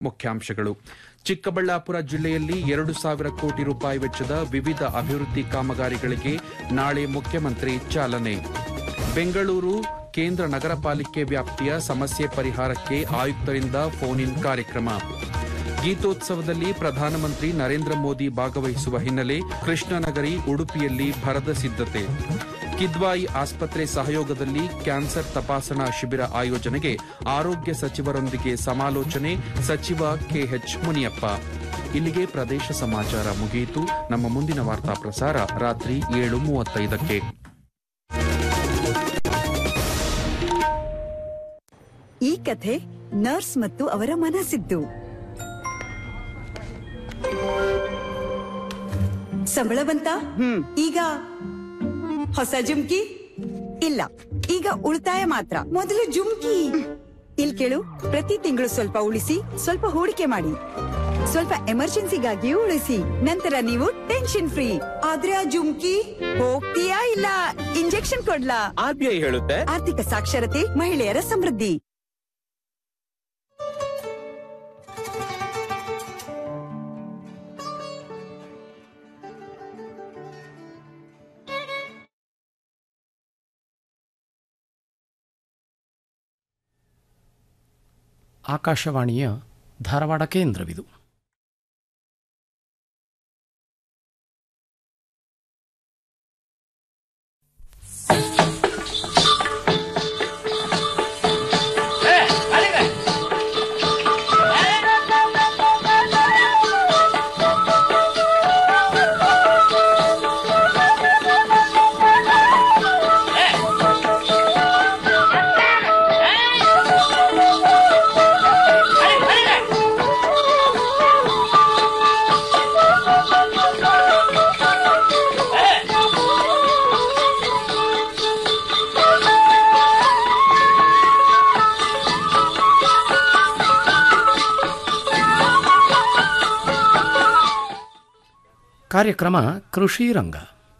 ಮುಖ್ಯಾಂಶಗಳು ಚಿಕ್ಕಬಳ್ಳಾಪುರ ಜಿಲ್ಲೆಯಲ್ಲಿ ಎರಡು ಸಾವಿರ ಕೋಟಿ ರೂಪಾಯಿ ವೆಚ್ಚದ ವಿವಿಧ ಅಭಿವೃದ್ಧಿ ಕಾಮಗಾರಿಗಳಿಗೆ ನಾಳೆ ಮುಖ್ಯಮಂತ್ರಿ ಚಾಲನೆ ಬೆಂಗಳೂರು ಕೇಂದ್ರ ನಗರ ಪಾಲಿಕೆ ವ್ಯಾಪ್ತಿಯ ಸಮಸ್ಯೆ ಪರಿಹಾರಕ್ಕೆ ಆಯುಕ್ತರಿಂದ ಫೋನ್ ಇನ್ ಕಾರ್ಯಕ್ರಮ ಗೀತೋತ್ಸವದಲ್ಲಿ ಪ್ರಧಾನಮಂತ್ರಿ ನರೇಂದ್ರ ಮೋದಿ ಭಾಗವಹಿಸುವ ಹಿನ್ನೆಲೆ ಕೃಷ್ಣನಗರಿ ಉಡುಪಿಯಲ್ಲಿ ಭರದ ಸಿದ್ಧತೆ ಕಿದ್ವಾಯಿ ಆಸ್ಪತ್ರೆ ಸಹಯೋಗದಲ್ಲಿ ಕ್ಯಾನ್ಸರ್ ತಪಾಸಣಾ ಶಿಬಿರ ಆಯೋಜನೆಗೆ ಆರೋಗ್ಯ ಸಚಿವರೊಂದಿಗೆ ಸಮಾಲೋಚನೆ ಸಚಿವ ಕೆಎಚ್ ಮುನಿಯಪ್ಪ ಇಲ್ಲಿಗೆ ಪ್ರದೇಶ ಸಮಾಚಾರ ಮುಗಿಯಿತು ನಮ್ಮ ಮುಂದಿನ ವಾರ್ತಾ ಪ್ರಸಾರ ರಾತ್ರಿ ಏಳು ಮೂವತ್ತೈದಕ್ಕೆ ಈ ಕಥೆ ನರ್ಸ್ ಮತ್ತು ಅವರ ಮನಸ್ಸಿದ್ದು ಸಂಬಳ ಬಂತ ಈಗ ಹೊಸ ಜುಮ್ಕಿ ಇಲ್ಲ ಈಗ ಉಳಿತಾಯ ಮಾತ್ರ ಮೊದಲು ಜುಮ್ಕಿ ಇಲ್ ಕೇಳು ಪ್ರತಿ ತಿಂಗಳು ಸ್ವಲ್ಪ ಉಳಿಸಿ ಸ್ವಲ್ಪ ಹೂಡಿಕೆ ಮಾಡಿ ಸ್ವಲ್ಪ ಎಮರ್ಜೆನ್ಸಿಗಾಗಿಯೂ ಉಳಿಸಿ ನಂತರ ನೀವು ಟೆನ್ಷನ್ ಫ್ರೀ ಆದ್ರೆ ಆ ಜುಮ್ಕಿ ಹೋಗ್ತೀಯಾ ಇಲ್ಲ ಇಂಜೆಕ್ಷನ್ ಕೊಡ್ಲಾ ಆರ್ಬಿಐ ಹೇಳುತ್ತೆ ಆರ್ಥಿಕ ಸಾಕ್ಷರತೆ ಮಹಿಳೆಯರ ಸಮೃದ್ಧಿ ಆಕಾಶವಾಣಿಯ ಧಾರವಾಡ ಕೇಂದ್ರವಿದು ಕಾರ್ಯಕ್ರಮ ಕೃಷಿ ರಂಗ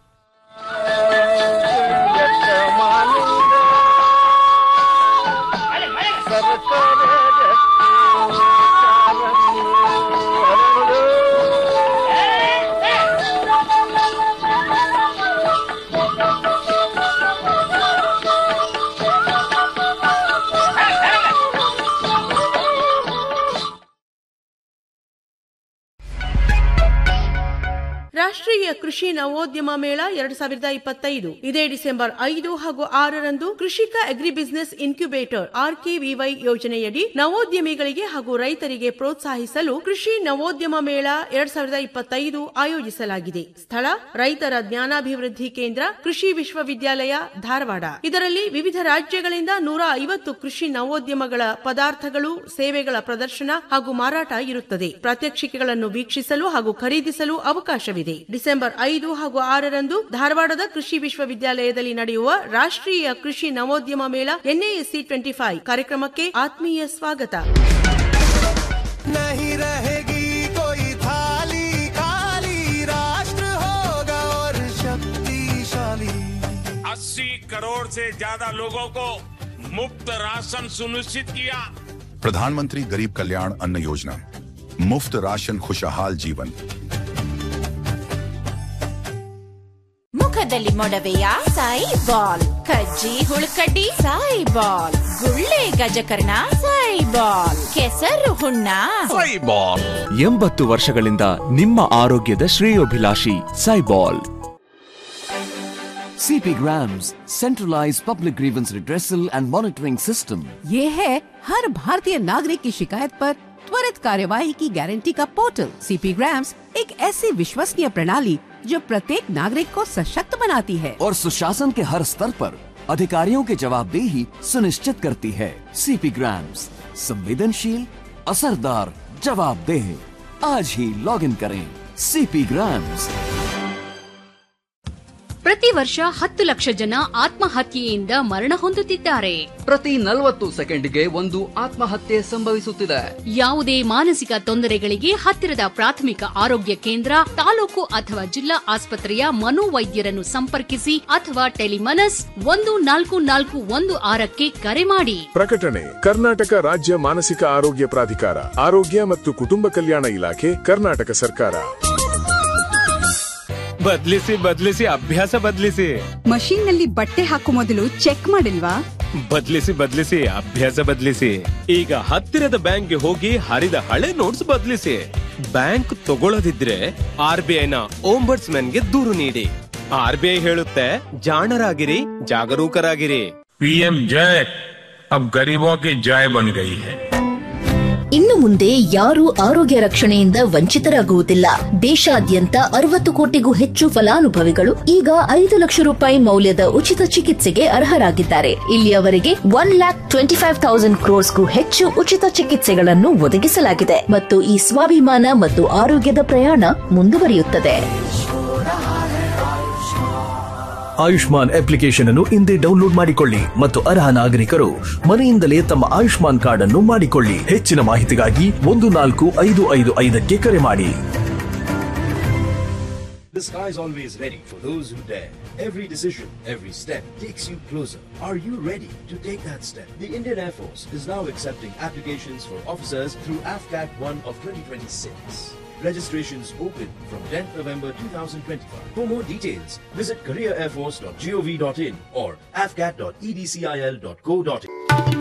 ರಾಷ್ಟ್ರೀಯ ಕೃಷಿ ನವೋದ್ಯಮ ಮೇಳ ಎರಡ್ ಸಾವಿರದ ಇಪ್ಪತ್ತೈದು ಇದೇ ಡಿಸೆಂಬರ್ ಐದು ಹಾಗೂ ಆರರಂದು ಕೃಷಿಕ ಅಗ್ರಿ ಬಿಸಿನೆಸ್ ಇನ್ಕ್ಯುಬೇಟರ್ ಆರ್ಕೆವಿವೈ ಯೋಜನೆಯಡಿ ನವೋದ್ಯಮಿಗಳಿಗೆ ಹಾಗೂ ರೈತರಿಗೆ ಪ್ರೋತ್ಸಾಹಿಸಲು ಕೃಷಿ ನವೋದ್ಯಮ ಮೇಳ ಎರಡ್ ಸಾವಿರದ ಇಪ್ಪತ್ತೈದು ಆಯೋಜಿಸಲಾಗಿದೆ ಸ್ಥಳ ರೈತರ ಜ್ಞಾನಾಭಿವೃದ್ಧಿ ಕೇಂದ್ರ ಕೃಷಿ ವಿಶ್ವವಿದ್ಯಾಲಯ ಧಾರವಾಡ ಇದರಲ್ಲಿ ವಿವಿಧ ರಾಜ್ಯಗಳಿಂದ ನೂರ ಐವತ್ತು ಕೃಷಿ ನವೋದ್ಯಮಗಳ ಪದಾರ್ಥಗಳು ಸೇವೆಗಳ ಪ್ರದರ್ಶನ ಹಾಗೂ ಮಾರಾಟ ಇರುತ್ತದೆ ಪ್ರಾತ್ಯಕ್ಷಿಕೆಗಳನ್ನು ವೀಕ್ಷಿಸಲು ಹಾಗೂ ಖರೀದಿಸಲು ಅವಕಾಶವಿದೆ ಡಿಸೆಂಬರ್ ಐದು ಹಾಗೂ ಆರರಂದು ಧಾರವಾಡದ ಕೃಷಿ ವಿಶ್ವವಿದ್ಯಾಲಯದಲ್ಲಿ ನಡೆಯುವ ರಾಷ್ಟ್ರೀಯ ಕೃಷಿ ನವೋದ್ಯಮ ಮೇಳ ಎನ್ಎಎಸ್ಸಿ ಟ್ವೆಂಟಿ ಫೈವ್ ಕಾರ್ಯಕ್ರಮಕ್ಕೆ ಆತ್ಮೀಯ ಸ್ವಾಗತ नहीं रहेगी कोई थाली खाली राष्ट्र होगा और शक्तिशाली अस्सी करोड़ से ज्यादा लोगों को मुफ्त राशन सुनिश्चित किया प्रधानमंत्री गरीब कल्याण अन्न योजना मुफ्त राशन खुशहाल जीवन ಮುಖದಲ್ಲಿ ಮೊಡವೆಯ ಸಾಯಿ ಬಾಲ್ ಕಜ್ಜಿ ಹುಳುಕಡ್ಡಿ ಸಾಯಿ ಬಾಲ್ ಗುಳ್ಳೆ ಗಜಕರ್ಣ ಸಾಯಿ ಬಾಲ್ ಕೆಸರು ಹುಣ್ಣ ಎಂಬತ್ತು ವರ್ಷಗಳಿಂದ ನಿಮ್ಮ ಆರೋಗ್ಯದ ಶ್ರೇಯೋಭಿಲಾಷಿ ಸೈಬಾಲ್ CP Grams, centralized public grievance redressal and monitoring system. ये है हर भारतीय नागरिक की शिकायत पर त्वरित कार्यवाही की गारंटी का पोर्टल सीपी ग्राम्स एक ऐसी विश्वसनीय प्रणाली जो प्रत्येक नागरिक को सशक्त बनाती है और सुशासन के हर स्तर पर अधिकारियों की जवाबदेही सुनिश्चित करती है CP Grams, संवेदनशील असरदार जवाबदेह आज ही लॉग इन करें CP Grams. ಪ್ರತಿ ವರ್ಷ ಹತ್ತು ಲಕ್ಷ ಜನ ಆತ್ಮಹತ್ಯೆಯಿಂದ ಮರಣ ಹೊಂದುತ್ತಿದ್ದಾರೆ ಪ್ರತಿ ನಲವತ್ತು ಸೆಕೆಂಡ್ಗೆ ಒಂದು ಆತ್ಮಹತ್ಯೆ ಸಂಭವಿಸುತ್ತಿದೆ ಯಾವುದೇ ಮಾನಸಿಕ ತೊಂದರೆಗಳಿಗೆ ಹತ್ತಿರದ ಪ್ರಾಥಮಿಕ ಆರೋಗ್ಯ ಕೇಂದ್ರ ತಾಲೂಕು ಅಥವಾ ಜಿಲ್ಲಾ ಆಸ್ಪತ್ರೆಯ ಮನೋವೈದ್ಯರನ್ನು ಸಂಪರ್ಕಿಸಿ ಅಥವಾ ಟೆಲಿಮನಸ್ ಒಂದು ನಾಲ್ಕು ನಾಲ್ಕು ಒಂದು ಆರಕ್ಕೆ ಕರೆ ಮಾಡಿ ಪ್ರಕಟಣೆ ಕರ್ನಾಟಕ ರಾಜ್ಯ ಮಾನಸಿಕ ಆರೋಗ್ಯ ಪ್ರಾಧಿಕಾರ ಆರೋಗ್ಯ ಮತ್ತು ಕುಟುಂಬ ಕಲ್ಯಾಣ ಇಲಾಖೆ ಕರ್ನಾಟಕ ಸರ್ಕಾರ ಬದ್ಲಿಸಿ ಬದ್ಲಿಸಿ ಅಭ್ಯಾಸ ಬದ್ಲಿಸಿ ಮಷೀನ್ ನಲ್ಲಿ ಬಟ್ಟೆ ಹಾಕೋ ಮೊದಲು ಚೆಕ್ ಮಾಡಿಲ್ವಾ ಬದ್ಲಿಸಿ ಬದ್ಲಿಸಿ ಅಭ್ಯಾಸ ಬದ್ಲಿಸಿ ಈಗ ಹತ್ತಿರದ ಬ್ಯಾಂಕ್ಗೆ ಹೋಗಿ ಹರಿದ ಹಳೆ ನೋಟ್ಸ್ ಬದ್ಲಿಸಿ ಬ್ಯಾಂಕ್ ತಗೊಳ್ಳದಿದ್ರೆ ಆರ್ ಬಿ ಐನ ಗೆ ದೂರು ನೀಡಿ ಆರ್ ಬಿ ಐ ಹೇಳುತ್ತೆ ಜಾಣರಾಗಿರಿ ಜಾಗರೂಕರಾಗಿರಿ पीएम जय अब गरीबों की जय बन गई है ಇನ್ನು ಮುಂದೆ ಯಾರೂ ಆರೋಗ್ಯ ರಕ್ಷಣೆಯಿಂದ ವಂಚಿತರಾಗುವುದಿಲ್ಲ ದೇಶಾದ್ಯಂತ ಅರವತ್ತು ಕೋಟಿಗೂ ಹೆಚ್ಚು ಫಲಾನುಭವಿಗಳು ಈಗ ಐದು ಲಕ್ಷ ರೂಪಾಯಿ ಮೌಲ್ಯದ ಉಚಿತ ಚಿಕಿತ್ಸೆಗೆ ಅರ್ಹರಾಗಿದ್ದಾರೆ ಇಲ್ಲಿಯವರೆಗೆ one lakh twenty five thousand ಕ್ರೋರ್ಸ್ಗೂ ಹೆಚ್ಚು ಉಚಿತ ಚಿಕಿತ್ಸೆಗಳನ್ನು ಒದಗಿಸಲಾಗಿದೆ ಮತ್ತು ಈ ಸ್ವಾಭಿಮಾನ ಮತ್ತು ಆರೋಗ್ಯದ ಪ್ರಯಾಣ ಮುಂದುವರಿಯುತ್ತದೆ ಆಯುಷ್ಮಾನ್ ಅಪ್ಲಿಕೇಶನ್ ಅನ್ನು ಇಂದೇ ಡೌನ್ಲೋಡ್ ಮಾಡಿಕೊಳ್ಳಿ ಮತ್ತು ಅರ್ಹ ನಾಗರಿಕರು ಮನೆಯಿಂದಲೇ ತಮ್ಮ ಆಯುಷ್ಮಾನ್ ಕಾರ್ಡ್ ಅನ್ನು ಮಾಡಿಕೊಳ್ಳಿ ಹೆಚ್ಚಿನ ಮಾಹಿತಿಗಾಗಿ ಒಂದು ನಾಲ್ಕು ಐದು ಐದು ಐದಕ್ಕೆ ಕರೆ ಮಾಡಿ The sky is always ready for those who dare. Every decision, every step takes you closer. Are you ready to take that step? The Indian Air Force is now accepting applications for officers through AFCAT 1 of 2026. Registrations open from 10th November 2025. For more details, visit careerairforce.gov.in or afcat.edcil.co.in.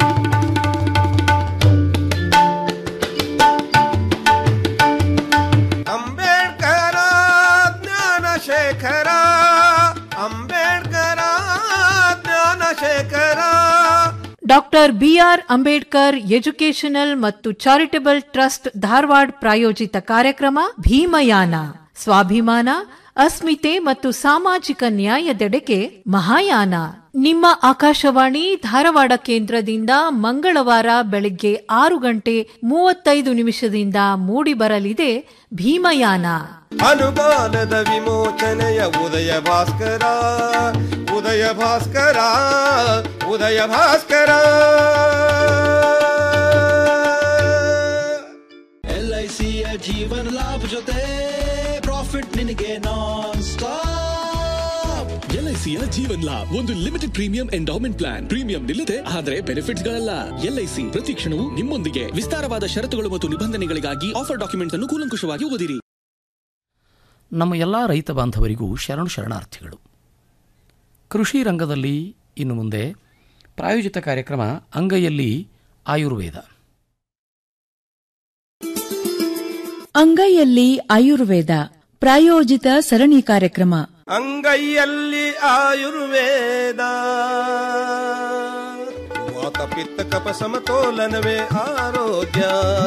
Ambedkar Jnanashekhara Ambedkar Jnanashekhara doctor B R Ambedkar educational ಮತ್ತು charitable trust Dharwad ಪ್ರಾಯೋಜಿತ ಕಾರ್ಯಕ್ರಮ ಭೀಮಯಾನ ಸ್ವಾಭಿಮಾನ ಅಸ್ಮಿತೆ ಮತ್ತು ಸಾಮಾಜಿಕ ನ್ಯಾಯದೆಡೆಗೆ ಮಹಾಯಾನ ನಿಮ್ಮ ಆಕಾಶವಾಣಿ ಧಾರವಾಡ ಕೇಂದ್ರದಿಂದ ಮಂಗಳವಾರ ಬೆಳಗ್ಗೆ ಆರು ಗಂಟೆ ಮೂವತ್ತೈದು ನಿಮಿಷದಿಂದ ಮೂಡಿಬರಲಿದೆ ಭೀಮಯಾನ ಅನುಮಾನದ ವಿಮೋಚನೆಯ ಉದಯ ಭಾಸ್ಕರ ಉದಯ ಭಾಸ್ಕರ ಉದಯ ಭಾಸ್ಕರ ಎಲ್ ಐ ಸಿಯ ಜೀವನ ಲಾಭ ಜೊತೆ ಪ್ರಾಫಿಟ್ ನಿನಗೆ ನಾನ್ ಸ್ಟಾಪ್ ಎಲ್ಐಸಿಯ ಜೀವನ್ ಲಾಭ್ ಒಂದು limited premium endowment plan premium ನಿಲ್ಲದೆ ಆದರೆ ಬೆನಿಫಿಟ್ಸ್ ಗಳಲ್ಲ ಎಲ್ಐಸಿ ಪ್ರತಿ ಕ್ಷಣವೂ ನಿಮ್ಮೊಂದಿಗೆ ವಿಸ್ತಾರವಾದ ಷರತ್ತುಗಳು ಮತ್ತು ನಿಬಂಧನೆಗಳಿಗಾಗಿ ಆಫರ್ ಡಾಕ್ಯುಮೆಂಟ್ ಅನ್ನು ಕೂಲಂಕುಷವಾಗಿ ಓದಿರಿ ನಮ್ಮ ಎಲ್ಲ ರೈತ ಬಾಂಧವರಿಗೂ ಶರಣು ಶರಣಾರ್ಥಿಗಳು ಕೃಷಿ ರಂಗದಲ್ಲಿ ಇನ್ನು ಮುಂದೆ ಪ್ರಾಯೋಜಿತ ಕಾರ್ಯಕ್ರಮ ಅಂಗೈಯಲ್ಲಿ ಆಯುರ್ವೇದ ಅಂಗೈಯಲ್ಲಿ ಆಯುರ್ವೇದ ಪ್ರಾಯೋಜಿತ ಸರಣಿ ಕಾರ್ಯಕ್ರಮ ಅಂಗೈಯಲ್ಲಿ ಆಯುರ್ವೇದ ವಾತ ಪಿತ್ತ ಕಪ ಸಮತೋಲನವೇ ಆರೋಗ್ಯ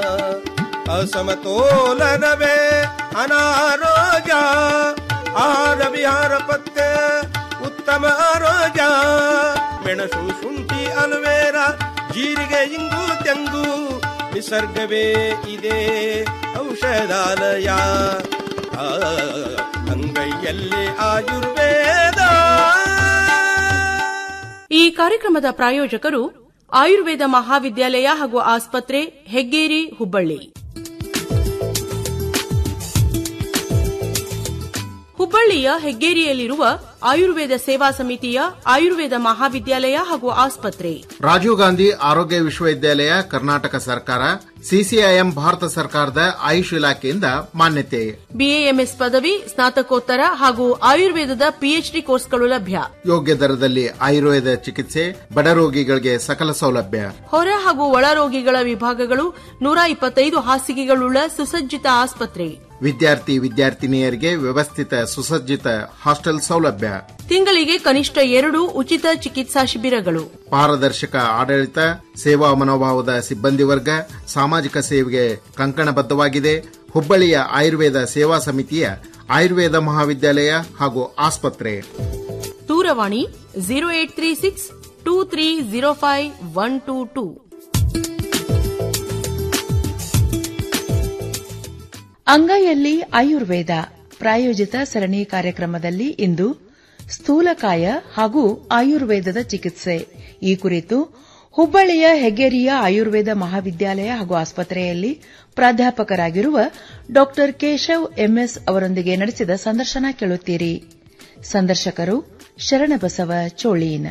ಅಸಮತೋಲನವೇ ಅನಾರೋಗ್ಯ ಆಹಾರ ವಿಹಾರ ಪತ್ತೆ ಉತ್ತಮ ಆರೋಗ್ಯ ಮೆಣಸು ಶುಂಠಿ ಅಲುವೇರ ಜೀರಿಗೆ ಇಂಗು ತೆಂಗು ನಿಸರ್ಗವೇ ಇದೆ ಔಷಧಾಲಯ ಆ, ಅಂಗೈಯಲ್ಲಿ ಆಯುರ್ವೇದ ಈ ಕಾರ್ಯಕ್ರಮದ ಪ್ರಾಯೋಜಕರು ಆಯುರ್ವೇದ ಮಹಾವಿದ್ಯಾಲಯ ಹಾಗೂ ಆಸ್ಪತ್ರೆ ಹೆಗ್ಗೇರಿ ಹುಬ್ಬಳ್ಳಿ ಹುಬ್ಬಳ್ಳಿಯ ಹೆಗ್ಗೇರಿಯಲ್ಲಿರುವ ಆಯುರ್ವೇದ ಸೇವಾ ಸಮಿತಿಯ ಆಯುರ್ವೇದ ಮಹಾವಿದ್ಯಾಲಯ ಹಾಗೂ ಆಸ್ಪತ್ರೆ ರಾಜೀವ್ ಗಾಂಧಿ ಆರೋಗ್ಯ ವಿಶ್ವವಿದ್ಯಾಲಯ ಕರ್ನಾಟಕ ಸರ್ಕಾರ ಸಿಸಿಐಎಂ ಭಾರತ ಸರ್ಕಾರದ ಆಯುಷ್ ಇಲಾಖೆಯಿಂದ ಮಾನ್ಯತೆ ಬಿಎಎಂಎಸ್ ಪದವಿ ಸ್ನಾತಕೋತ್ತರ ಹಾಗೂ ಆಯುರ್ವೇದದ ಪಿಎಚ್ಡಿ ಕೋರ್ಸ್ಗಳು ಲಭ್ಯ ಯೋಗ್ಯ ದರದಲ್ಲಿ ಆಯುರ್ವೇದ ಚಿಕಿತ್ಸೆ ಬಡ ರೋಗಿಗಳಿಗೆ ಸಕಲ ಸೌಲಭ್ಯ ಹೊರ ಹಾಗೂ ಒಳ ರೋಗಿಗಳ ವಿಭಾಗಗಳು ನೂರ ಇಪ್ಪತ್ತೈದು ಹಾಸಿಗೆಗಳುಳ್ಳ ಸುಸಜ್ಜಿತ ಆಸ್ಪತ್ರೆ ವಿದ್ಯಾರ್ಥಿ ವಿದ್ಯಾರ್ಥಿನಿಯರಿಗೆ ವ್ಯವಸ್ಥಿತ ಸುಸಜ್ಜಿತ ಹಾಸ್ಟೆಲ್ ಸೌಲಭ್ಯ ತಿಂಗಳಿಗೆ ಕನಿಷ್ಠ ಎರಡು ಉಚಿತ ಚಿಕಿತ್ಸಾ ಶಿಬಿರಗಳು ಪಾರದರ್ಶಕ ಆಡಳಿತ ಸೇವಾ ಮನೋಭಾವದ ಸಿಬ್ಬಂದಿ ವರ್ಗ ಸಾಮಾಜಿಕ ಸೇವೆಗೆ ಕಂಕಣಬದ್ಧವಾಗಿದೆ ಹುಬ್ಬಳ್ಳಿಯ ಆಯುರ್ವೇದ ಸೇವಾ ಸಮಿತಿಯ ಆಯುರ್ವೇದ ಮಹಾವಿದ್ಯಾಲಯ ಹಾಗೂ ಆಸ್ಪತ್ರೆ ದೂರವಾಣಿ zero eight three six two three zero five one two two ಅಂಗೈಯಲ್ಲಿ ಆಯುರ್ವೇದ ಪ್ರಾಯೋಜಿತ ಸರಣಿ ಕಾರ್ಯಕ್ರಮದಲ್ಲಿ ಇಂದು ಸ್ಥೂಲಕಾಯ ಹಾಗೂ ಆಯುರ್ವೇದದ ಚಿಕಿತ್ಸೆ ಈ ಕುರಿತು ಹುಬ್ಬಳ್ಳಿಯ ಹೆಗ್ಗೇರಿಯ ಆಯುರ್ವೇದ ಮಹಾವಿದ್ಯಾಲಯ ಹಾಗೂ ಆಸ್ಪತ್ರೆಯಲ್ಲಿ ಪ್ರಾಧ್ಯಾಪಕರಾಗಿರುವ ಡಾ ಕೇಶವ್ ಎಂಎಸ್ ಅವರೊಂದಿಗೆ ನಡೆಸಿದ ಸಂದರ್ಶನ ಕೇಳುತ್ತೀರಿ ಸಂದರ್ಶಕರು ಶರಣಬಸವ ಚೋಳೀನ್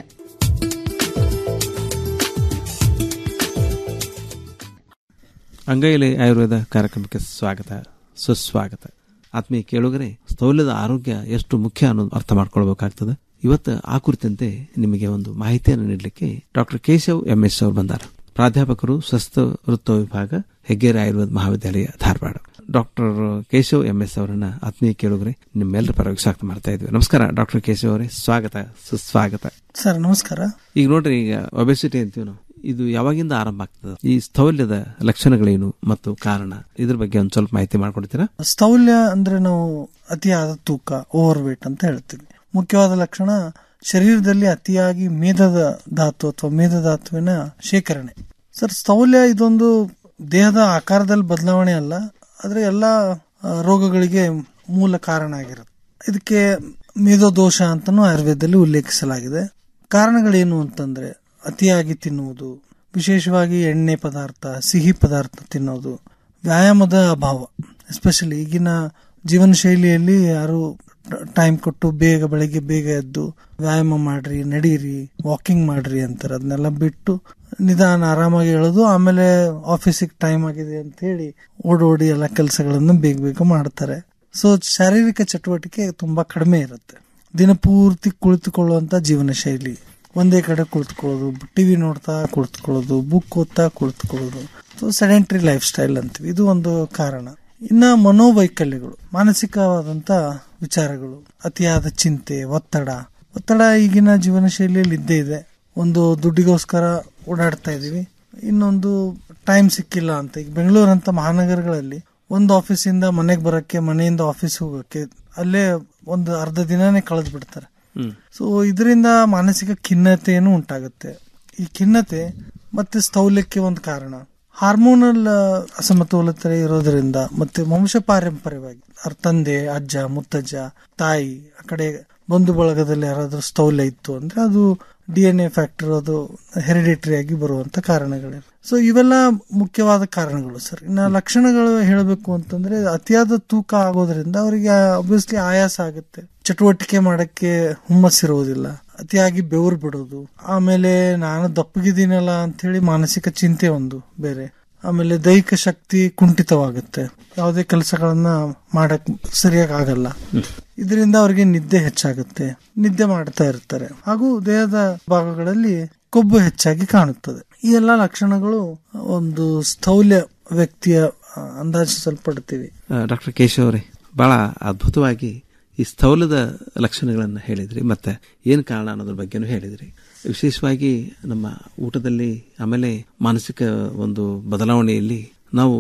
ಅಂಗೈಲಿ ಆಯುರ್ವೇದ ಕಾರ್ಯಕ್ರಮಕ್ಕೆ ಸ್ವಾಗತ ಸುಸ್ವಾಗತ ಆತ್ಮೀಯ ಕೇಳುಗರೆ ಸ್ಥೌಲ್ಯದ ಆರೋಗ್ಯ ಎಷ್ಟು ಮುಖ್ಯ ಅನ್ನೋದು ಅರ್ಥ ಮಾಡ್ಕೊಳ್ಬೇಕಾಗ್ತದೆ ಇವತ್ತು ಆ ಕುರಿತಂತೆ ನಿಮಗೆ ಒಂದು ಮಾಹಿತಿಯನ್ನು ನೀಡಲಿಕ್ಕೆ ಡಾಕ್ಟರ್ ಕೇಶವ್ ಎಂಎಸ್ ಅವರು ಬಂದಾರ ಪ್ರಾಧ್ಯಾಪಕರು ಸ್ವಸ್ಥ ವೃತ್ತ ವಿಭಾಗ ಹೆಗ್ಗೇರಿ ಆಯುರ್ವೇದ ಮಹಾವಿದ್ಯಾಲಯ ಧಾರವಾಡ ಡಾಕ್ಟರ್ ಕೇಶವ್ ಎಂಎಸ್ ಅವರನ್ನ ಆತ್ಮೀಯ ಕೇಳುಗರೆ ನಿಮ್ಮೆಲ್ಲರ ಪರವಾಗಿ ಸ್ವಾಗತ ಮಾಡ್ತಾ ಇದ್ವಿ ನಮಸ್ಕಾರ ಡಾಕ್ಟರ್ ಕೇಶವ್ ಅವರೇ ಸ್ವಾಗತ ಸುಸ್ವಾಗತ ಸರ್ ನಮಸ್ಕಾರ ಈಗ ನೋಡ್ರಿ ಈಗ ಒಬೆಸಿಟಿ ಅಂತೀವಿ ನಾವು ಇದು ಯಾವಾಗಿಂದ ಆರಂಭ ಆಗ್ತದೆ ಈ ಸ್ಥೌಲ್ಯದ ಲಕ್ಷಣಗಳೇನು ಮತ್ತು ಕಾರಣ ಇದ್ರ ಬಗ್ಗೆ ಒಂದು ಸ್ವಲ್ಪ ಮಾಹಿತಿ ಮಾಡ್ಕೊಡ್ತೀರಾ ಸ್ಥೌಲ್ಯ ಅಂದ್ರೆ ನಾವು ಅತಿಯಾದ ತೂಕ ಓವರ್ ವೇಟ್ ಅಂತ ಹೇಳ್ತೀವಿ ಮುಖ್ಯವಾದ ಲಕ್ಷಣ ಶರೀರದಲ್ಲಿ ಅತಿಯಾಗಿ ಮೇಧದ ಧಾತು ಅಥವಾ ಮೇಧ ಧಾತುವಿನ ಶೇಖರಣೆ ಸರ್ ಸ್ಥೌಲ್ಯ ಇದೊಂದು ದೇಹದ ಆಕಾರದಲ್ಲಿ ಬದಲಾವಣೆ ಅಲ್ಲ ಆದ್ರೆ ಎಲ್ಲ ಆ, ರೋಗಗಳಿಗೆ ಮೂಲ ಕಾರಣ ಆಗಿರುತ್ತೆ ಇದಕ್ಕೆ ಮೇಧೋದೋಷ ಅಂತಾನೂ ಆಯುರ್ವೇದದಲ್ಲಿ ಉಲ್ಲೇಖಿಸಲಾಗಿದೆ ಕಾರಣಗಳೇನು ಅಂತಂದ್ರೆ ಅತಿಯಾಗಿ ತಿನ್ನುವುದು ವಿಶೇಷವಾಗಿ ಎಣ್ಣೆ ಪದಾರ್ಥ ಸಿಹಿ ಪದಾರ್ಥ ತಿನ್ನೋದು ವ್ಯಾಯಾಮದ ಅಭಾವ ಎಸ್ಪೆಷಲಿ ಈಗಿನ ಜೀವನ ಶೈಲಿಯಲ್ಲಿ ಯಾರು ಟೈಮ್ ಕೊಟ್ಟು ಬೇಗ ಬೆಳಗ್ಗೆ ಬೇಗ ಎದ್ದು ವ್ಯಾಯಾಮ ಮಾಡ್ರಿ ನಡೀರಿ ವಾಕಿಂಗ್ ಮಾಡ್ರಿ ಅಂತಾರೆ ಅದನ್ನೆಲ್ಲ ಬಿಟ್ಟು ನಿಧಾನ ಆರಾಮಾಗಿ ಹೇಳೋದು ಆಮೇಲೆ ಆಫೀಸಿಗೆ ಟೈಮ್ ಆಗಿದೆ ಅಂತ ಹೇಳಿ ಓಡೋಡಿ ಎಲ್ಲ ಕೆಲಸಗಳನ್ನು ಬೇಗ ಬೇಗ ಮಾಡ್ತಾರೆ ಸೊ ಶಾರೀರಿಕ ಚಟುವಟಿಕೆ ತುಂಬಾ ಕಡಿಮೆ ಇರುತ್ತೆ ದಿನಪೂರ್ತಿ ಕುಳಿತುಕೊಳ್ಳುವಂತ ಜೀವನ ಶೈಲಿ ಒಂದೇ ಕಡೆ ಕುಳಿತುಕೊಳ್ಳೋದು ಟಿವಿ ನೋಡ್ತಾ ಕುಳಿತುಕೊಳ್ಳೋದು ಬುಕ್ ಓದ್ತಾ ಕುಳಿತುಕೊಳ್ಳೋದು ಸೊ ಸೆಡೆಂಟ್ರಿ ಲೈಫ್ ಸ್ಟೈಲ್ ಅಂತೀವಿ ಇದು ಒಂದು ಕಾರಣ ಇನ್ನ ಮನೋವೈಕಲ್ಯಗಳು ಮಾನಸಿಕವಾದಂತ ವಿಚಾರಗಳು ಅತಿಯಾದ ಚಿಂತೆ ಒತ್ತಡ ಒತ್ತಡ ಈಗಿನ ಜೀವನ ಶೈಲಿಯಲ್ಲಿ ಇದ್ದೇ ಇದೆ ಒಂದು ದುಡ್ಡಿಗೋಸ್ಕರ ಓಡಾಡ್ತಾ ಇದೀವಿ ಇನ್ನೊಂದು ಟೈಮ್ ಸಿಕ್ಕಿಲ್ಲ ಅಂತ ಈಗ ಬೆಂಗಳೂರಂತ ಮಹಾನಗರಗಳಲ್ಲಿ ಒಂದು ಆಫೀಸಿಂದ ಮನೆಗೆ ಬರಕ್ಕೆ ಮನೆಯಿಂದ ಆಫೀಸ್ ಹೋಗಕ್ಕೆ ಅಲ್ಲೇ ಒಂದು ಅರ್ಧ ದಿನನೇ ಕಳೆದು ಬಿಡ್ತಾರೆ ಸೊ ಇದರಿಂದ ಮಾನಸಿಕ ಖಿನ್ನತೆಯನ್ನು ಉಂಟಾಗುತ್ತೆ ಈ ಖಿನ್ನತೆ ಮತ್ತೆ ಸ್ಥೌಲ್ಯಕ್ಕೆ ಒಂದು ಕಾರಣ ಹಾರ್ಮೋನಲ್ ಅಸಮತೋಲತೆ ಇರೋದ್ರಿಂದ ಮತ್ತೆ ವಂಶ ಪಾರಂಪರ್ಯವಾಗಿ ಅವ್ರ ತಂದೆ ಅಜ್ಜ ಮುತ್ತಜ್ಜ ತಾಯಿ ಆ ಕಡೆ ಬಂಧು ಬಳಗದಲ್ಲಿ ಯಾರಾದ್ರೂ ಸ್ಥೌಲ್ಯ ಇತ್ತು ಅಂದ್ರೆ ಅದು ಡಿ ಎನ್ ಎ ಫ್ಯಾಕ್ಟರ್ ಅದು ಹೆರಿಡಿಟರಿ ಆಗಿ ಬರುವಂತ ಕಾರಣಗಳಿವೆ ಸೊ ಇವೆಲ್ಲ ಮುಖ್ಯವಾದ ಕಾರಣಗಳು ಸರ್ ಇನ್ನ ಲಕ್ಷಣಗಳು ಹೇಳಬೇಕು ಅಂತಂದ್ರೆ ಅತಿಯಾದ ತೂಕ ಆಗೋದ್ರಿಂದ ಅವರಿಗೆ ಅಬ್ವಿಯಸ್ಲಿ ಆಯಾಸ ಆಗುತ್ತೆ ಚಟುವಟಿಕೆ ಮಾಡಕ್ಕೆ ಹುಮ್ಮಸ್ಸಿರುವುದಿಲ್ಲ ಅತಿಯಾಗಿ ಬೆವರು ಬಿಡೋದು ಆಮೇಲೆ ನಾನು ದಪ್ಪಗಿದ್ದೀನಲ್ಲ ಅಂತ ಹೇಳಿ ಮಾನಸಿಕ ಚಿಂತೆ ಒಂದು ಬೇರೆ ಆಮೇಲೆ ದೈಹಿಕ ಶಕ್ತಿ ಕುಂಠಿತವಾಗುತ್ತೆ ಯಾವುದೇ ಕೆಲಸಗಳನ್ನ ಮಾಡಕ್ ಸರಿಯಾಗಿ ಆಗಲ್ಲ ಇದರಿಂದ ಅವರಿಗೆ ನಿದ್ದೆ ಹೆಚ್ಚಾಗುತ್ತೆ ನಿದ್ದೆ ಮಾಡ್ತಾ ಇರ್ತಾರೆ ಹಾಗೂ ದೇಹದ ಭಾಗಗಳಲ್ಲಿ ಕೊಬ್ಬು ಹೆಚ್ಚಾಗಿ ಕಾಣುತ್ತದೆ ಈ ಎಲ್ಲಾ ಲಕ್ಷಣಗಳು ಒಂದು ಸ್ಥೌಲ್ಯ ವ್ಯಕ್ತಿಯ ಆ, ಅಂದಾಜಿಸಲ್ಪಡ್ತೀವಿ ಡಾಕ್ಟರ್ ಕೇಶವ್ ಅವರೇ ಬಹಳ ಅದ್ಭುತವಾಗಿ ಈ ಸ್ಥೌಲ್ಯದ ಲಕ್ಷಣಗಳನ್ನು ಹೇಳಿದ್ರಿ ಮತ್ತೆ ಏನು ಕಾರಣ ಅನ್ನೋದ್ರ ಬಗ್ಗೆನೂ ಹೇಳಿದ್ರಿ ವಿಶೇಷವಾಗಿ ನಮ್ಮ ಊಟದಲ್ಲಿ ಆಮೇಲೆ ಮಾನಸಿಕ ಒಂದು ಬದಲಾವಣೆಯಲ್ಲಿ ನಾವು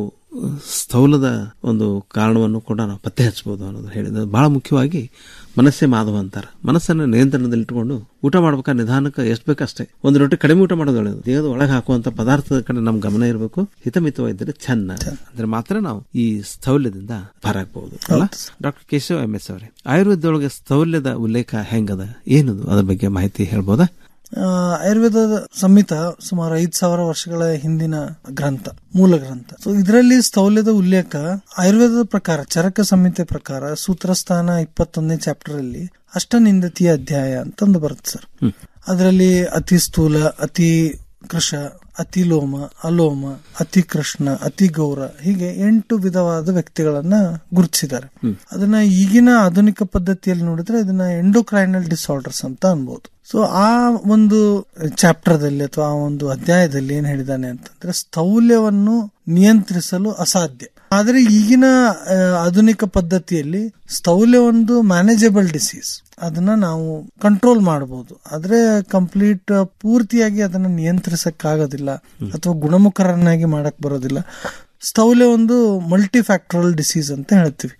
ಸ್ಥೌಲದ ಒಂದು ಕಾರಣವನ್ನು ಕೂಡ ನಾವು ಪತ್ತೆ ಹಚ್ಚಬಹುದು ಅನ್ನೋದು ಹೇಳಿದ್ರೆ ಬಹಳ ಮುಖ್ಯವಾಗಿ ಮನಸ್ಸೇ ಮಾಧವ ಅಂತಾರೆ ಮನಸ್ಸನ್ನು ನಿಯಂತ್ರಣದಲ್ಲಿಟ್ಟುಕೊಂಡು ಊಟ ಮಾಡ್ಬೇಕಾದ್ರೆ ನಿಧಾನಕ್ಕೆ ಎಷ್ಟು ಬೇಕಷ್ಟೇ ಒಂದು ರೊಟ್ಟಿ ಕಡಿಮೆ ಊಟ ಮಾಡೋದು ಒಳ್ಳೆಯದು ದೇಹದ ಒಳಗೆ ಹಾಕುವಂತ ಪದಾರ್ಥದ ಕಡೆ ನಮ್ ಗಮನ ಇರಬೇಕು ಹಿತಮಿತವಾಗಿದ್ದರೆ ಚೆನ್ನ ಅಂದ್ರೆ ಮಾತ್ರ ನಾವು ಈ ಸ್ಥೌಲ್ಯದಿಂದ ಹೊರಾಗಬಹುದು ಅಲ್ಲ ಡಾಕ್ಟರ್ ಕೇಶವ್ ಎಂ ಎಸ್ ಅವರೇ ಆಯುರ್ವೇದದೊಳಗೆ ಸ್ಥೌಲ್ಯದ ಉಲ್ಲೇಖ ಹೆಂಗದ ಏನದು ಅದ್ರ ಬಗ್ಗೆ ಮಾಹಿತಿ ಹೇಳ್ಬೋದಾ ಆ, ಆಯುರ್ವೇದದ ಸಂಹಿತ ಸುಮಾರು ಐದ್ ಸಾವಿರ ವರ್ಷಗಳ ಹಿಂದಿನ ಗ್ರಂಥ ಮೂಲ ಗ್ರಂಥ ಸೊ ಇದರಲ್ಲಿ ಸ್ಥೌಲ್ಯದ ಉಲ್ಲೇಖ ಆಯುರ್ವೇದದ ಪ್ರಕಾರ ಚರಕ ಸಂಹಿತೆ ಪ್ರಕಾರ ಸೂತ್ರಸ್ಥಾನ ಇಪ್ಪತ್ತೊಂದನೇ ಚಾಪ್ಟರ್ ಅಲ್ಲಿ ಅಷ್ಟನಿಂದತಿಯ ಅಧ್ಯಾಯ ಅಂತಂದು ಬರುತ್ತೆ ಸರ್ ಅದರಲ್ಲಿ ಅತಿ ಸ್ಥೂಲ ಅತಿ ಕೃಷ ಅತಿ ಲೋಮ ಅಲೋಮ ಅತಿ ಕೃಷ್ಣ ಅತಿ ಗೌರ ಹೀಗೆ ಎಂಟು ವಿಧವಾದ ವ್ಯಕ್ತಿಗಳನ್ನ ಗುರುತಿಸಿದ್ದಾರೆ ಅದನ್ನ ಈಗಿನ ಆಧುನಿಕ ಪದ್ಧತಿಯಲ್ಲಿ ನೋಡಿದ್ರೆ ಅದನ್ನ ಎಂಡೋಕ್ರೈನಲ್ ಡಿಸಾರ್ಡರ್ಸ್ ಅಂತ ಅನ್ಬೋದು ಸೊ ಆ ಒಂದು ಚಾಪ್ಟರ್ದಲ್ಲಿ ಅಥವಾ ಆ ಒಂದು ಅಧ್ಯಾಯದಲ್ಲಿ ಏನ್ ಹೇಳಿದಾನೆ ಅಂತಂದ್ರೆ ಸ್ಥೌಲ್ಯವನ್ನು ನಿಯಂತ್ರಿಸಲು ಅಸಾಧ್ಯ ಆದ್ರೆ ಈಗಿನ ಆ, ಆಧುನಿಕ ಪದ್ಧತಿಯಲ್ಲಿ ಸ್ಥೌಲ್ಯ ಒಂದು ಮ್ಯಾನೇಜಬಲ್ ಡಿಸೀಸ್ ಅದನ್ನ ನಾವು ಕಂಟ್ರೋಲ್ ಮಾಡಬಹುದು ಆದ್ರೆ ಕಂಪ್ಲೀಟ್ ಪೂರ್ತಿಯಾಗಿ ಅದನ್ನ ನಿಯಂತ್ರಿಸಕ್ಕಾಗೋದಿಲ್ಲ ಅಥವಾ ಗುಣಮುಖರನ್ನಾಗಿ ಮಾಡಕ್ ಬರೋದಿಲ್ಲ ಸ್ಥೌಲ್ಯ ಒಂದು ಮಲ್ಟಿ ಫ್ಯಾಕ್ಟರಲ್ ಡಿಸೀಸ್ ಅಂತ ಹೇಳ್ತೀವಿ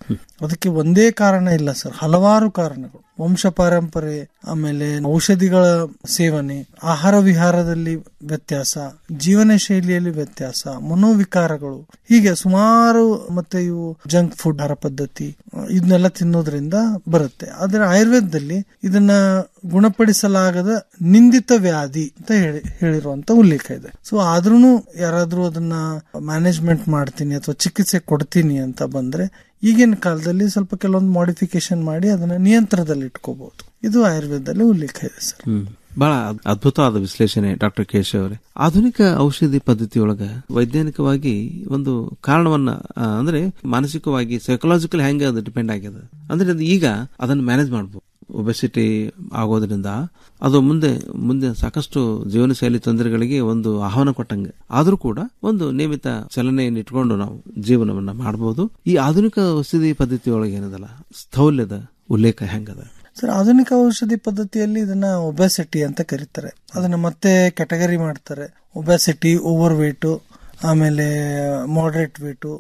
ಅದಕ್ಕೆ ಒಂದೇ ಕಾರಣ ಇಲ್ಲ ಸರ್ ಹಲವಾರು ಕಾರಣಗಳು ವಂಶ ಪಾರಂಪರೆ ಆಮೇಲೆ ಔಷಧಿಗಳ ಸೇವನೆ ಆಹಾರ ವಿಹಾರದಲ್ಲಿ ವ್ಯತ್ಯಾಸ ಜೀವನ ಶೈಲಿಯಲ್ಲಿ ವ್ಯತ್ಯಾಸ ಮನೋವಿಕಾರಗಳು ಹೀಗೆ ಸುಮಾರು ಮತ್ತೆ ಇವು ಜಂಕ್ ಫುಡ್ ಆಹಾರ ಪದ್ಧತಿ ಇದನ್ನೆಲ್ಲ ತಿನ್ನೋದ್ರಿಂದ ಬರುತ್ತೆ ಆದ್ರೆ ಆಯುರ್ವೇದದಲ್ಲಿ ಇದನ್ನ ಗುಣಪಡಿಸಲಾಗದ ನಿಂದಿತ ವ್ಯಾಧಿ ಅಂತ ಹೇಳಿ ಹೇಳಿರುವಂತ ಉಲ್ಲೇಖ ಇದೆ ಸೊ ಆದ್ರೂ ಯಾರಾದ್ರೂ ಅದನ್ನ ಮ್ಯಾನೇಜ್ಮೆಂಟ್ ಮಾಡ್ತೀನಿ ಅಥವಾ ಚಿಕಿತ್ಸೆ ಕೊಡ್ತೀನಿ ಅಂತ ಬಂದ್ರೆ ಈಗಿನ ಕಾಲದಲ್ಲಿ ಸ್ವಲ್ಪ ಕೆಲವೊಂದು ಮಾಡಿಫಿಕೇಶನ್ ಮಾಡಿ ಅದನ್ನ ನಿಯಂತ್ರಣದಲ್ಲಿ ಇಟ್ಕೋಬಹುದು ಇದು ಆಯುರ್ವೇದದಲ್ಲಿ ಉಲ್ಲೇಖ ಇದೆ ಸರ್ ಹ್ಮ್ ಬಹಳ ಅದ್- ಅದ್ಭುತವಾದ ವಿಶ್ಲೇಷಣೆ ಡಾಕ್ಟರ್ ಕೇಶವ್ ಅವರೇ ಆಧುನಿಕ ಔಷಧಿ ಪದ್ಧತಿಯೊಳಗ ವೈಜ್ಞಾನಿಕವಾಗಿ ಒಂದು ಕಾರಣವನ್ನ ಆ, ಅಂದ್ರೆ ಮಾನಸಿಕವಾಗಿ ಸೈಕಲಾಜಿಕಲ್ ಹೆಂಗ ಅದು ಡಿಪೆಂಡ್ ಆಗ್ಯದ ಅಂದ್ರೆ ಅದು ಈಗ ಅದನ್ನ ಮ್ಯಾನೇಜ್ ಮಾಡಬಹುದು ಒಬೆಸಿಟಿ ಆಗೋದ್ರಿಂದ ಅದು ಮುಂದೆ ಮುಂದೆ ಸಾಕಷ್ಟು ಜೀವನ ಶೈಲಿ ತೊಂದರೆಗಳಿಗೆ ಒಂದು ಆಹ್ವಾನ ಕೊಟ್ಟಂಗೆ ಆದ್ರೂ ಕೂಡ ಒಂದು ನಿಯಮಿತ ಚಲನೆಯನ್ನು ಇಟ್ಕೊಂಡು ನಾವು ಜೀವನವನ್ನ ಮಾಡಬಹುದು ಈ ಆಧುನಿಕ ಔಷಧಿ ಪದ್ಧತಿಯೊಳಗೆ ಏನದಲ್ಲ ಸ್ಥೌಲ್ಯದ ಉಲ್ಲೇಖ ಹೆಂಗದ ಸರ್ ಆಧುನಿಕ ಔಷಧಿ ಪದ್ಧತಿಯಲ್ಲಿ ಇದನ್ನ ಒಬೆಸಿಟಿ ಅಂತ ಕರೀತಾರೆ ಅದನ್ನ ಮತ್ತೆ ಕ್ಯಾಟಗರಿ ಮಾಡ್ತಾರೆ ಒಬೆಸಿಟಿ ಓವರ್ ವೇಟು ಆಮೇಲೆ ಮಾಡರೇಟ್ ವೇಟು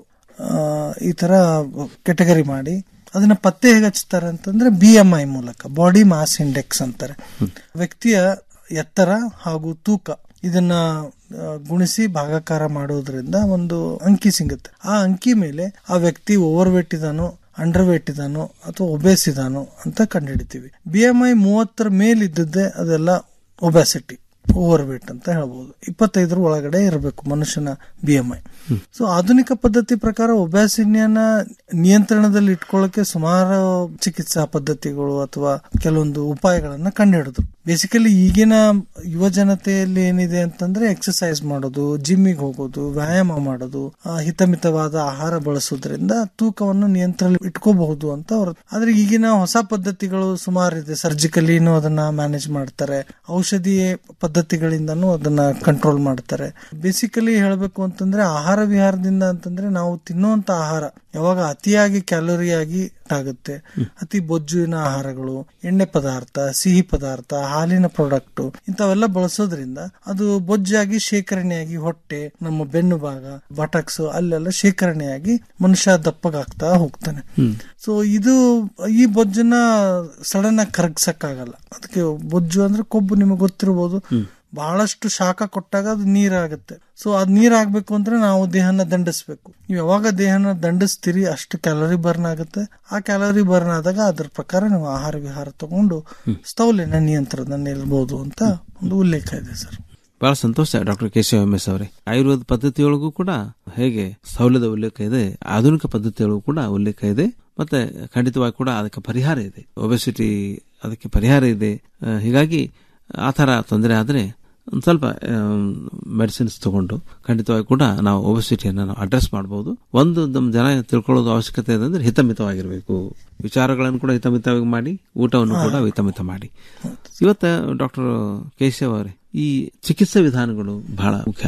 ಈ ತರ ಕ್ಯಾಟಗರಿ ಮಾಡಿ ಅದನ್ನ ಪತ್ತೆ ಹೇಗೆ ಹಚ್ತಾರೆ ಅಂತಂದ್ರೆ ಬಿ ಎಂ ಐ ಮೂಲಕ ಬಾಡಿ ಮಾಸ್ ಇಂಡೆಕ್ಸ್ ಅಂತಾರೆ ವ್ಯಕ್ತಿಯ ಎತ್ತರ ಹಾಗೂ ತೂಕ ಇದನ್ನ ಆ, ಗುಣಿಸಿ ಭಾಗಾಕಾರ ಮಾಡೋದ್ರಿಂದ ಒಂದು ಅಂಕಿ ಸಿಗುತ್ತೆ ಆ ಅಂಕಿ ಮೇಲೆ ಆ ವ್ಯಕ್ತಿ ಓವರ್ ವೇಟ್ ಇದಾನೋ ಅಂಡರ್ ವೇಟ್ ಇದಾನೋ ಅಥವಾ ಒಬೇಸ್ ಇದಾನೋ ಅಂತ ಕಂಡುಹಿಡಿತೀವಿ ಬಿ ಎಂ ಐ ಮೂವತ್ತರ ಮೇಲಿದ್ದದ್ದೇ ಅದೆಲ್ಲ ಒಬೆಸಿಟಿ ಓವರ್ ವೇಟ್ ಅಂತ ಹೇಳ್ಬೋದು ಇಪ್ಪತ್ತೈದರ ಒಳಗಡೆ ಇರಬೇಕು ಮನುಷ್ಯನ ಬಿ ಎಂ ಐ ಸೊ ಆಧುನಿಕ ಪದ್ಧತಿ ಪ್ರಕಾರ ಒಬ್ಯಾಸಿನಿಯನ್ನ ನಿಯಂತ್ರಣದಲ್ಲಿ ಇಟ್ಕೊಳ್ಳಕ್ಕೆ ಸುಮಾರು ಚಿಕಿತ್ಸಾ ಪದ್ಧತಿಗಳು ಅಥವಾ ಕೆಲವೊಂದು ಉಪಾಯಗಳನ್ನ ಕಂಡುಹಿಡಿದ್ರು ಬೇಸಿಕಲಿ ಈಗಿನ ಯುವ ಜನತೆಯಲ್ಲಿ ಏನಿದೆ ಅಂತಂದ್ರೆ ಎಕ್ಸರ್ಸೈಸ್ ಮಾಡೋದು ಜಿಮ್ಮಿಗೆ ಹೋಗೋದು ವ್ಯಾಯಾಮ ಮಾಡೋದು ಆ, ಹಿತಮಿತವಾದ ಆಹಾರ ಬಳಸೋದ್ರಿಂದ ತೂಕವನ್ನು ನಿಯಂತ್ರಣ ಇಟ್ಕೋಬಹುದು ಅಂತ ಅವ್ರ ಆದ್ರೆ ಈಗಿನ ಹೊಸ ಪದ್ಧತಿಗಳು ಸುಮಾರು ಇದೆ ಸರ್ಜಿಕಲಿನೂ ಅದನ್ನ ಮ್ಯಾನೇಜ್ ಮಾಡ್ತಾರೆ ಔಷಧಿ ಪದ್ಧತಿಗಳಿಂದನೂ ಅದನ್ನ ಕಂಟ್ರೋಲ್ ಮಾಡ್ತಾರೆ ಬೇಸಿಕಲಿ ಹೇಳಬೇಕು ಅಂತಂದ್ರೆ ಆಹಾರ ವಿಹಾರದಿಂದ ಅಂತಂದ್ರೆ ನಾವು ತಿನ್ನುವಂತ ಆಹಾರ ಯಾವಾಗ ಅತಿಯಾಗಿ ಕ್ಯಾಲೋರಿ ಆಗಿ ಆಗುತ್ತೆ ಅತಿ ಬೊಜ್ಜಿನ ಆಹಾರಗಳು ಎಣ್ಣೆ ಪದಾರ್ಥ ಸಿಹಿ ಪದಾರ್ಥ ಹಾಲಿನ ಪ್ರಾಡಕ್ಟ್ ಇಂಥವೆಲ್ಲ ಬಳಸೋದ್ರಿಂದ ಅದು ಬೊಜ್ಜಾಗಿ ಶೇಖರಣೆಯಾಗಿ ಹೊಟ್ಟೆ ನಮ್ಮ ಬೆನ್ನು ಭಾಗ ಬಟಕ್ಸ್ ಅಲ್ಲೆಲ್ಲ ಶೇಖರಣೆಯಾಗಿ ಮನುಷ್ಯ ದಪ್ಪಗಾಗ್ತಾ ಹೋಗ್ತಾನೆ ಸೊ ಇದು ಈ ಬೊಜ್ಜನ್ನ ಸಡನ್ ಆಗಿ ಕರಗ್ಸಕ್ಕಾಗಲ್ಲ ಅದಕ್ಕೆ ಬೊಜ್ಜು ಅಂದ್ರೆ ಕೊಬ್ಬು ನಿಮಗೆ ಗೊತ್ತಿರಬಹುದು ಬಹಳಷ್ಟು ಶಾಖ ಕೊಟ್ಟಾಗ ಅದು ನೀರಾಗುತ್ತೆ ಸೊ ಅದ್ ನೀರಾಗ್ಬೇಕು ಅಂದ್ರೆ ನಾವು ದೇಹನ ದಂಡಿಸ್ಬೇಕು ನೀವು ಯಾವಾಗ ದೇಹನ ದಂಡಿಸ್ತೀರಿ ಅಷ್ಟು ಕ್ಯಾಲರಿ ಬರ್ನ್ ಆಗುತ್ತೆ ಆ ಕ್ಯಾಲರಿ ಬರ್ನ್ ಆದಾಗ ಅದ್ರ ಪ್ರಕಾರ ನೀವು ಆಹಾರ ವಿಹಾರ ತಗೊಂಡು ಸ್ಥೌಲ್ಯನ ನಿಯಂತ್ರಣದಲ್ಲಿ ಇರ್ಬೋದು ಅಂತ ಒಂದು ಉಲ್ಲೇಖ ಇದೆ ಸರ್ ಬಹಳ ಸಂತೋಷ ಡಾಕ್ಟರ್ ಕೇಶವ ಎಂ ಎಸ್ ಅವರೇ ಆಯುರ್ವೇದ ಪದ್ಧತಿಯೊಳಗೂ ಕೂಡ ಹೇಗೆ ಸೌಲಭ್ಯದ ಉಲ್ಲೇಖ ಇದೆ ಆಧುನಿಕ ಪದ್ಧತಿಯೊಳಗೂ ಕೂಡ ಉಲ್ಲೇಖ ಇದೆ ಮತ್ತೆ ಖಂಡಿತವಾಗಿ ಕೂಡ ಅದಕ್ಕೆ ಪರಿಹಾರ ಇದೆ ಒಬೆಸಿಟಿ ಅದಕ್ಕೆ ಪರಿಹಾರ ಇದೆ ಆ, ಹೀಗಾಗಿ ಆ ಥರ ತೊಂದರೆ ಆದರೆ ಒಂದು ಸ್ವಲ್ಪ ಮೆಡಿಸಿನ್ಸ್ ತಗೊಂಡು ಖಂಡಿತವಾಗಿ ಕೂಡ ನಾವು ಒಬೆಸಿಟಿಯನ್ನು ನಾವು ಅಡ್ರೆಸ್ ಮಾಡಬಹುದು ಒಂದು ನಮ್ಮ ಜನ ತಿಳ್ಕೊಳ್ಳೋದು ಅವಶ್ಯಕತೆ ಇದೆ ಅಂದ್ರೆ ಹಿತಮಿತವಾಗಿರಬೇಕು ವಿಚಾರಗಳನ್ನು ಕೂಡ ಹಿತಮಿತವಾಗಿ ಮಾಡಿ ಊಟವನ್ನು ಕೂಡ ಹಿತಮಿತ ಮಾಡಿ ಇವತ್ತ ಡಾಕ್ಟರ್ ಕೇಶವ್ ಅವರೇ ಈ ಚಿಕಿತ್ಸಾ ವಿಧಾನಗಳು ಬಹಳ ಮುಖ್ಯ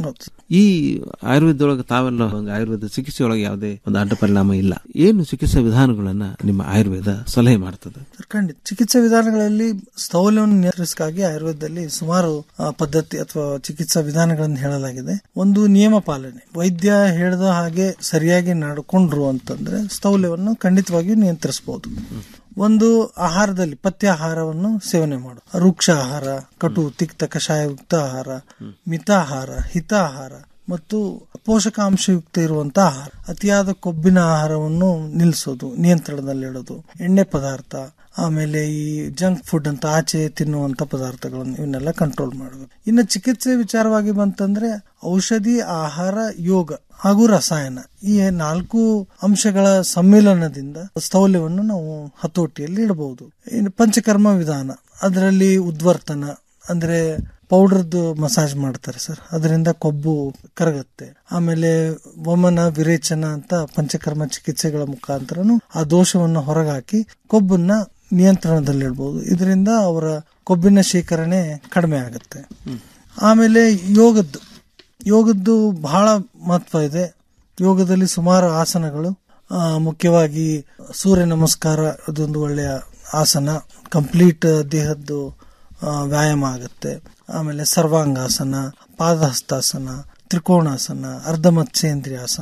ಈ ಆಯುರ್ವೇದದೊಳಗೆ ತಾವೆಲ್ಲ ಒಂದು ಆಯುರ್ವೇದ ಚಿಕಿತ್ಸೆಯೊಳಗೆ ಯಾವುದೇ ಒಂದು ಅಡ್ಡ ಪರಿಣಾಮ ಇಲ್ಲ ಏನು ಚಿಕಿತ್ಸಾ ವಿಧಾನಗಳನ್ನ ನಿಮ್ಮ ಆಯುರ್ವೇದ ಸಲಹೆ ಮಾಡ್ತದೆ ಸರ್, ಖಂಡಿತ ಚಿಕಿತ್ಸಾ ವಿಧಾನಗಳಲ್ಲಿ ಸ್ಥೌಲ್ಯವನ್ನು ನಿಯಂತ್ರಿಸಕ್ಕಾಗಿ ಆಯುರ್ವೇದದಲ್ಲಿ ಸುಮಾರು ಆ, ಪದ್ಧತಿ ಅಥವಾ ಚಿಕಿತ್ಸಾ ವಿಧಾನಗಳನ್ನು ಹೇಳಲಾಗಿದೆ ಒಂದು ನಿಯಮ ಪಾಲನೆ ವೈದ್ಯ ಹೇಳಿದ ಹಾಗೆ ಸರಿಯಾಗಿ ನಡ್ಕೊಂಡ್ರು ಅಂತಂದ್ರೆ ಸ್ಥೌಲ್ಯವನ್ನು ಖಂಡಿತವಾಗಿಯೂ ನಿಯಂತ್ರಿಸಬಹುದು ಒಂದು ಆಹಾರದಲ್ಲಿ ಪಥ್ಯ ಆಹಾರವನ್ನು ಸೇವನೆ ಮಾಡು ವೃಕ್ಷ ಆಹಾರ ಕಟು ತಿಕ್ತ ಕಷಾಯಯುಕ್ತ ಆಹಾರ ಮಿತಾಹಾರ ಹಿತಾಹಾರ ಮತ್ತು ಪೋಷಕಾಂಶಯುಕ್ತ ಇರುವಂತ ಆಹಾರ ಅತಿಯಾದ ಕೊಬ್ಬಿನ ಆಹಾರವನ್ನು ನಿಲ್ಲಿಸೋದು ನಿಯಂತ್ರಣದಲ್ಲಿಡೋದು ಎಣ್ಣೆ ಪದಾರ್ಥ ಆಮೇಲೆ ಈ ಜಂಕ್ ಫುಡ್ ಅಂತ ಆಚೆ ತಿನ್ನುವಂತ ಪದಾರ್ಥಗಳನ್ನು ಇವನ್ನೆಲ್ಲ ಕಂಟ್ರೋಲ್ ಮಾಡಬೇಕು ಇನ್ನು ಚಿಕಿತ್ಸೆ ವಿಚಾರವಾಗಿ ಬಂತಂದ್ರೆ ಔಷಧಿ ಆಹಾರ ಯೋಗ ಹಾಗೂ ರಸಾಯನ ಈ ನಾಲ್ಕು ಅಂಶಗಳ ಸಮ್ಮಿಲನದಿಂದ ಸ್ಥೌಲ್ಯವನ್ನು ನಾವು ಹತೋಟಿಯಲ್ಲಿ ಇಡಬಹುದು ಇನ್ನು ಪಂಚಕರ್ಮ ವಿಧಾನ ಅದರಲ್ಲಿ ಉದ್ವರ್ತನ ಅಂದ್ರೆ ಪೌಡರ್ದು ಮಸಾಜ್ ಮಾಡ್ತಾರೆ ಸರ್ ಅದರಿಂದ ಕೊಬ್ಬು ಕರಗತ್ತೆ ಆಮೇಲೆ ವಮನ ವಿರೇಚನ ಅಂತ ಪಂಚಕರ್ಮ ಚಿಕಿತ್ಸೆಗಳ ಮುಖಾಂತರನು ಆ ದೋಷವನ್ನು ಹೊರಗಾಕಿ ಕೊಬ್ಬನ್ನ ನಿಯಂತ್ರಣದಲ್ಲಿಡ್ಬೋದು ಇದರಿಂದ ಅವರ ಕೊಬ್ಬಿನ ಶೇಖರಣೆ ಕಡಿಮೆ ಆಗುತ್ತೆ ಆಮೇಲೆ ಯೋಗದ್ದು ಯೋಗದ್ದು ಬಹಳ ಮಹತ್ವ ಇದೆ ಯೋಗದಲ್ಲಿ ಸುಮಾರು ಆಸನಗಳು ಆ, ಮುಖ್ಯವಾಗಿ ಸೂರ್ಯ ನಮಸ್ಕಾರ ಅದೊಂದು ಒಳ್ಳೆಯ ಆಸನ ಕಂಪ್ಲೀಟ್ ದೇಹದ್ದು ಆ, ವ್ಯಾಯಾಮ ಆಗುತ್ತೆ ಆಮೇಲೆ ಸರ್ವಾಂಗಾಸನ ಪಾದಹಸ್ತಾಸನ ತ್ರಿಕೋಣಾಸನ ಅರ್ಧ ಮತ್ಸ್ಯೇಂದ್ರಿಯಾಸನ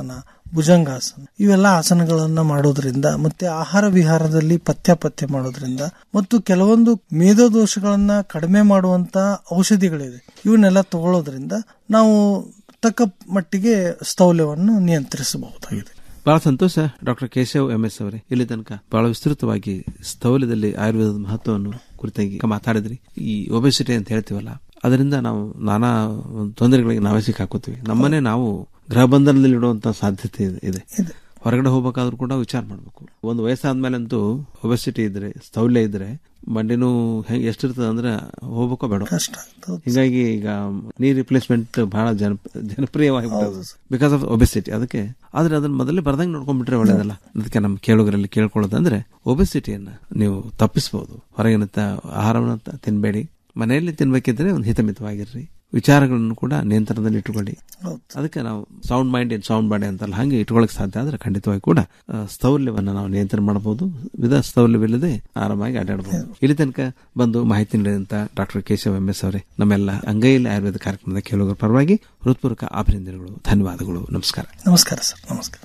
ಭುಜಂಗಾಸನ ಇವೆಲ್ಲ ಆಸನಗಳನ್ನ ಮಾಡೋದ್ರಿಂದ ಮತ್ತೆ ಆಹಾರ ವಿಹಾರದಲ್ಲಿ ಪಥ್ಯ ಪಥ್ಯ ಮಾಡೋದ್ರಿಂದ ಮತ್ತು ಕೆಲವೊಂದು ಮೇಧೋದೋಷಗಳನ್ನ ಕಡಿಮೆ ಮಾಡುವಂತ ಔಷಧಿಗಳಿವೆ ಇವನ್ನೆಲ್ಲ ತಗೊಳ್ಳೋದ್ರಿಂದ ನಾವು ತಕ್ಕ ಮಟ್ಟಿಗೆ ಸ್ಥೌಲ್ಯವನ್ನು ನಿಯಂತ್ರಿಸಬಹುದಾಗಿದೆ ಬಹಳ ಸಂತೋಷ ಡಾಕ್ಟರ್ ಕೇಶವ್ ಎಂ ಎಸ್ ಅವರೇ ಇಲ್ಲಿ ತನಕ ಬಹಳ ವಿಸ್ತೃತವಾಗಿ ಸ್ಥೌಲ್ಯದಲ್ಲಿ ಆಯುರ್ವೇದದ ಮಹತ್ವವನ್ನು ಕುರಿತಾಗಿ ಮಾತಾಡಿದ್ರಿ ಈ ಒಬೆಸಿಟಿ ಅಂತ ಹೇಳ್ತೀವಲ್ಲ ಅದರಿಂದ ನಾವು ನಾನಾ ಒಂದು ತೊಂದರೆಗಳಿಗೆ ನಾವೇ ಸಿಕ್ಕಾಕೋತೀವಿ ನಮ್ಮನೆ ನಾವು ಗೃಹ ಬಂಧನದಲ್ಲಿ ಇಡುವಂತ ಸಾಧ್ಯತೆ ಇದೆ- ಇದೆ ಹೊರಗಡೆ ಹೋಗ್ಬೇಕಾದ್ರೂ ಕೂಡ ವಿಚಾರ ಮಾಡಬೇಕು ಒಂದು ವಯಸ್ಸಾದ್ಮೇಲಂತೂ ಒಬೆಸಿಟಿ ಇದ್ರೆ ಸ್ಥೌಲ್ಯ ಇದ್ರೆ ಮಂಡಿನೂ ಹೆಂಗ್ ಎಷ್ಟಿರ್ತದೆ ಅಂದ್ರೆ ಹೋಗ್ಬೇಕೋ ಬೇಡ ಕಷ್ಟ ಹಿಂಗಾಗಿ ಈಗ ನೀ ರಿಪ್ಲೇಸ್ಮೆಂಟ್ ಬಹಳ ಜನ ಜನಪ್ರಿಯವಾಗಿ ಬಿಕಾಸ್ ಆಫ್ ಒಬೆಸಿಟಿ ಅದಕ್ಕೆ ಆದ್ರೆ ಅದನ್ನ ಮೊದಲೇ ಬರ್ದಂಗೆ ನೋಡ್ಕೊಂಡ್ಬಿಟ್ರೆ ಒಳ್ಳೇದಲ್ಲ ಅದಕ್ಕೆ ನಮ್ಮ ಕೇಳುಗರಲ್ಲಿ ಕೇಳ್ಕೊಳ್ಳೋದಂದ್ರೆ ಒಬೆಸಿಟಿಯನ್ನ ನೀವು ತಪ್ಪಿಸಬಹುದು ಹೊರಗಿನ ತ- ಆಹಾರವನ್ನ ತ- ತಿನ್ಬೇಡಿ ಮನೆಯಲ್ಲಿ ತಿನ್ಬೇಕಿದ್ರೆ ಒಂದು ಹಿತಮಿತವಾಗಿರ್ರಿ ವಿಚಾರಗಳನ್ನು ಕೂಡ ನಿಯಂತ್ರಣದಲ್ಲಿ ಇಟ್ಟುಕೊಳ್ಳಿ ಅದಕ್ಕೆ ನಾವು sound mind in sound body ಅಂತಲ್ಲ ಹಾಗೆ ಇಟ್ಕೊಳ್ಳಕ್ಕೆ ಸಾಧ್ಯ ಆದ್ರೆ ಖಂಡಿತವಾಗಿ ಕೂಡ ಆ, ಸ್ಥೌಲ್ಯವನ್ನ ನಾವು ನಿಯಂತ್ರಣ ಮಾಡಬಹುದು ವಿಧ ಸ್ಥೌಲ್ಯವಿಲ್ಲದೆ ಆರಾಮಾಗಿ ಅಡ್ಡಾಡಬಹುದು ಇಲ್ಲಿ ತನಕ ಬಂದು ಮಾಹಿತಿ ನೀಡಿದಂತ ಡಾಕ್ಟರ್ ಕೇಶವ್ ಎಂ ಎಸ್ ಅವರೇ ನಮ್ಮೆಲ್ಲ ಅಂಗೈಲಿ ಆಯುರ್ವೇದ ಕಾರ್ಯಕ್ರಮದ ಕೇಳುಗರ ಪರವಾಗಿ ಹೃತ್ಪೂರ್ವಕ ಅಭಿನಂದನೆಗಳು ಧನ್ಯವಾದಗಳು ನಮಸ್ಕಾರ ನಮಸ್ಕಾರ ಸರ್ ನಮಸ್ಕಾರ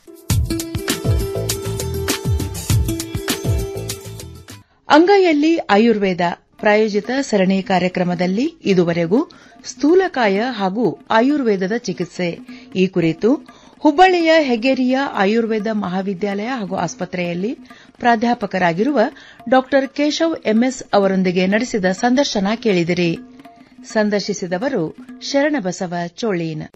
ಅಂಗೈಯಲ್ಲಿ ಆಯುರ್ವೇದ ಪ್ರಾಯೋಜಿತ ಸರಣಿ ಕಾರ್ಯಕ್ರಮದಲ್ಲಿ ಇದುವರೆಗೂ ಸ್ಥೂಲಕಾಯ ಹಾಗೂ ಆಯುರ್ವೇದದ ಚಿಕಿತ್ಸೆ ಈ ಕುರಿತು ಹುಬ್ಬಳ್ಳಿಯ ಹೆಗ್ಗೇರಿಯ ಆಯುರ್ವೇದ ಮಹಾವಿದ್ಯಾಲಯ ಹಾಗೂ ಆಸ್ಪತ್ರೆಯಲ್ಲಿ ಪ್ರಾಧ್ಯಾಪಕರಾಗಿರುವ ಡಾ ಕೇಶವ್ ಎಂಎಸ್ ಅವರೊಂದಿಗೆ ನಡೆಸಿದ ಸಂದರ್ಶನ ಕೇಳಿದಿರಿ ಸಂದರ್ಶಿಸಿದವರು ಶರಣಬಸವ ಚೋಳೀನ್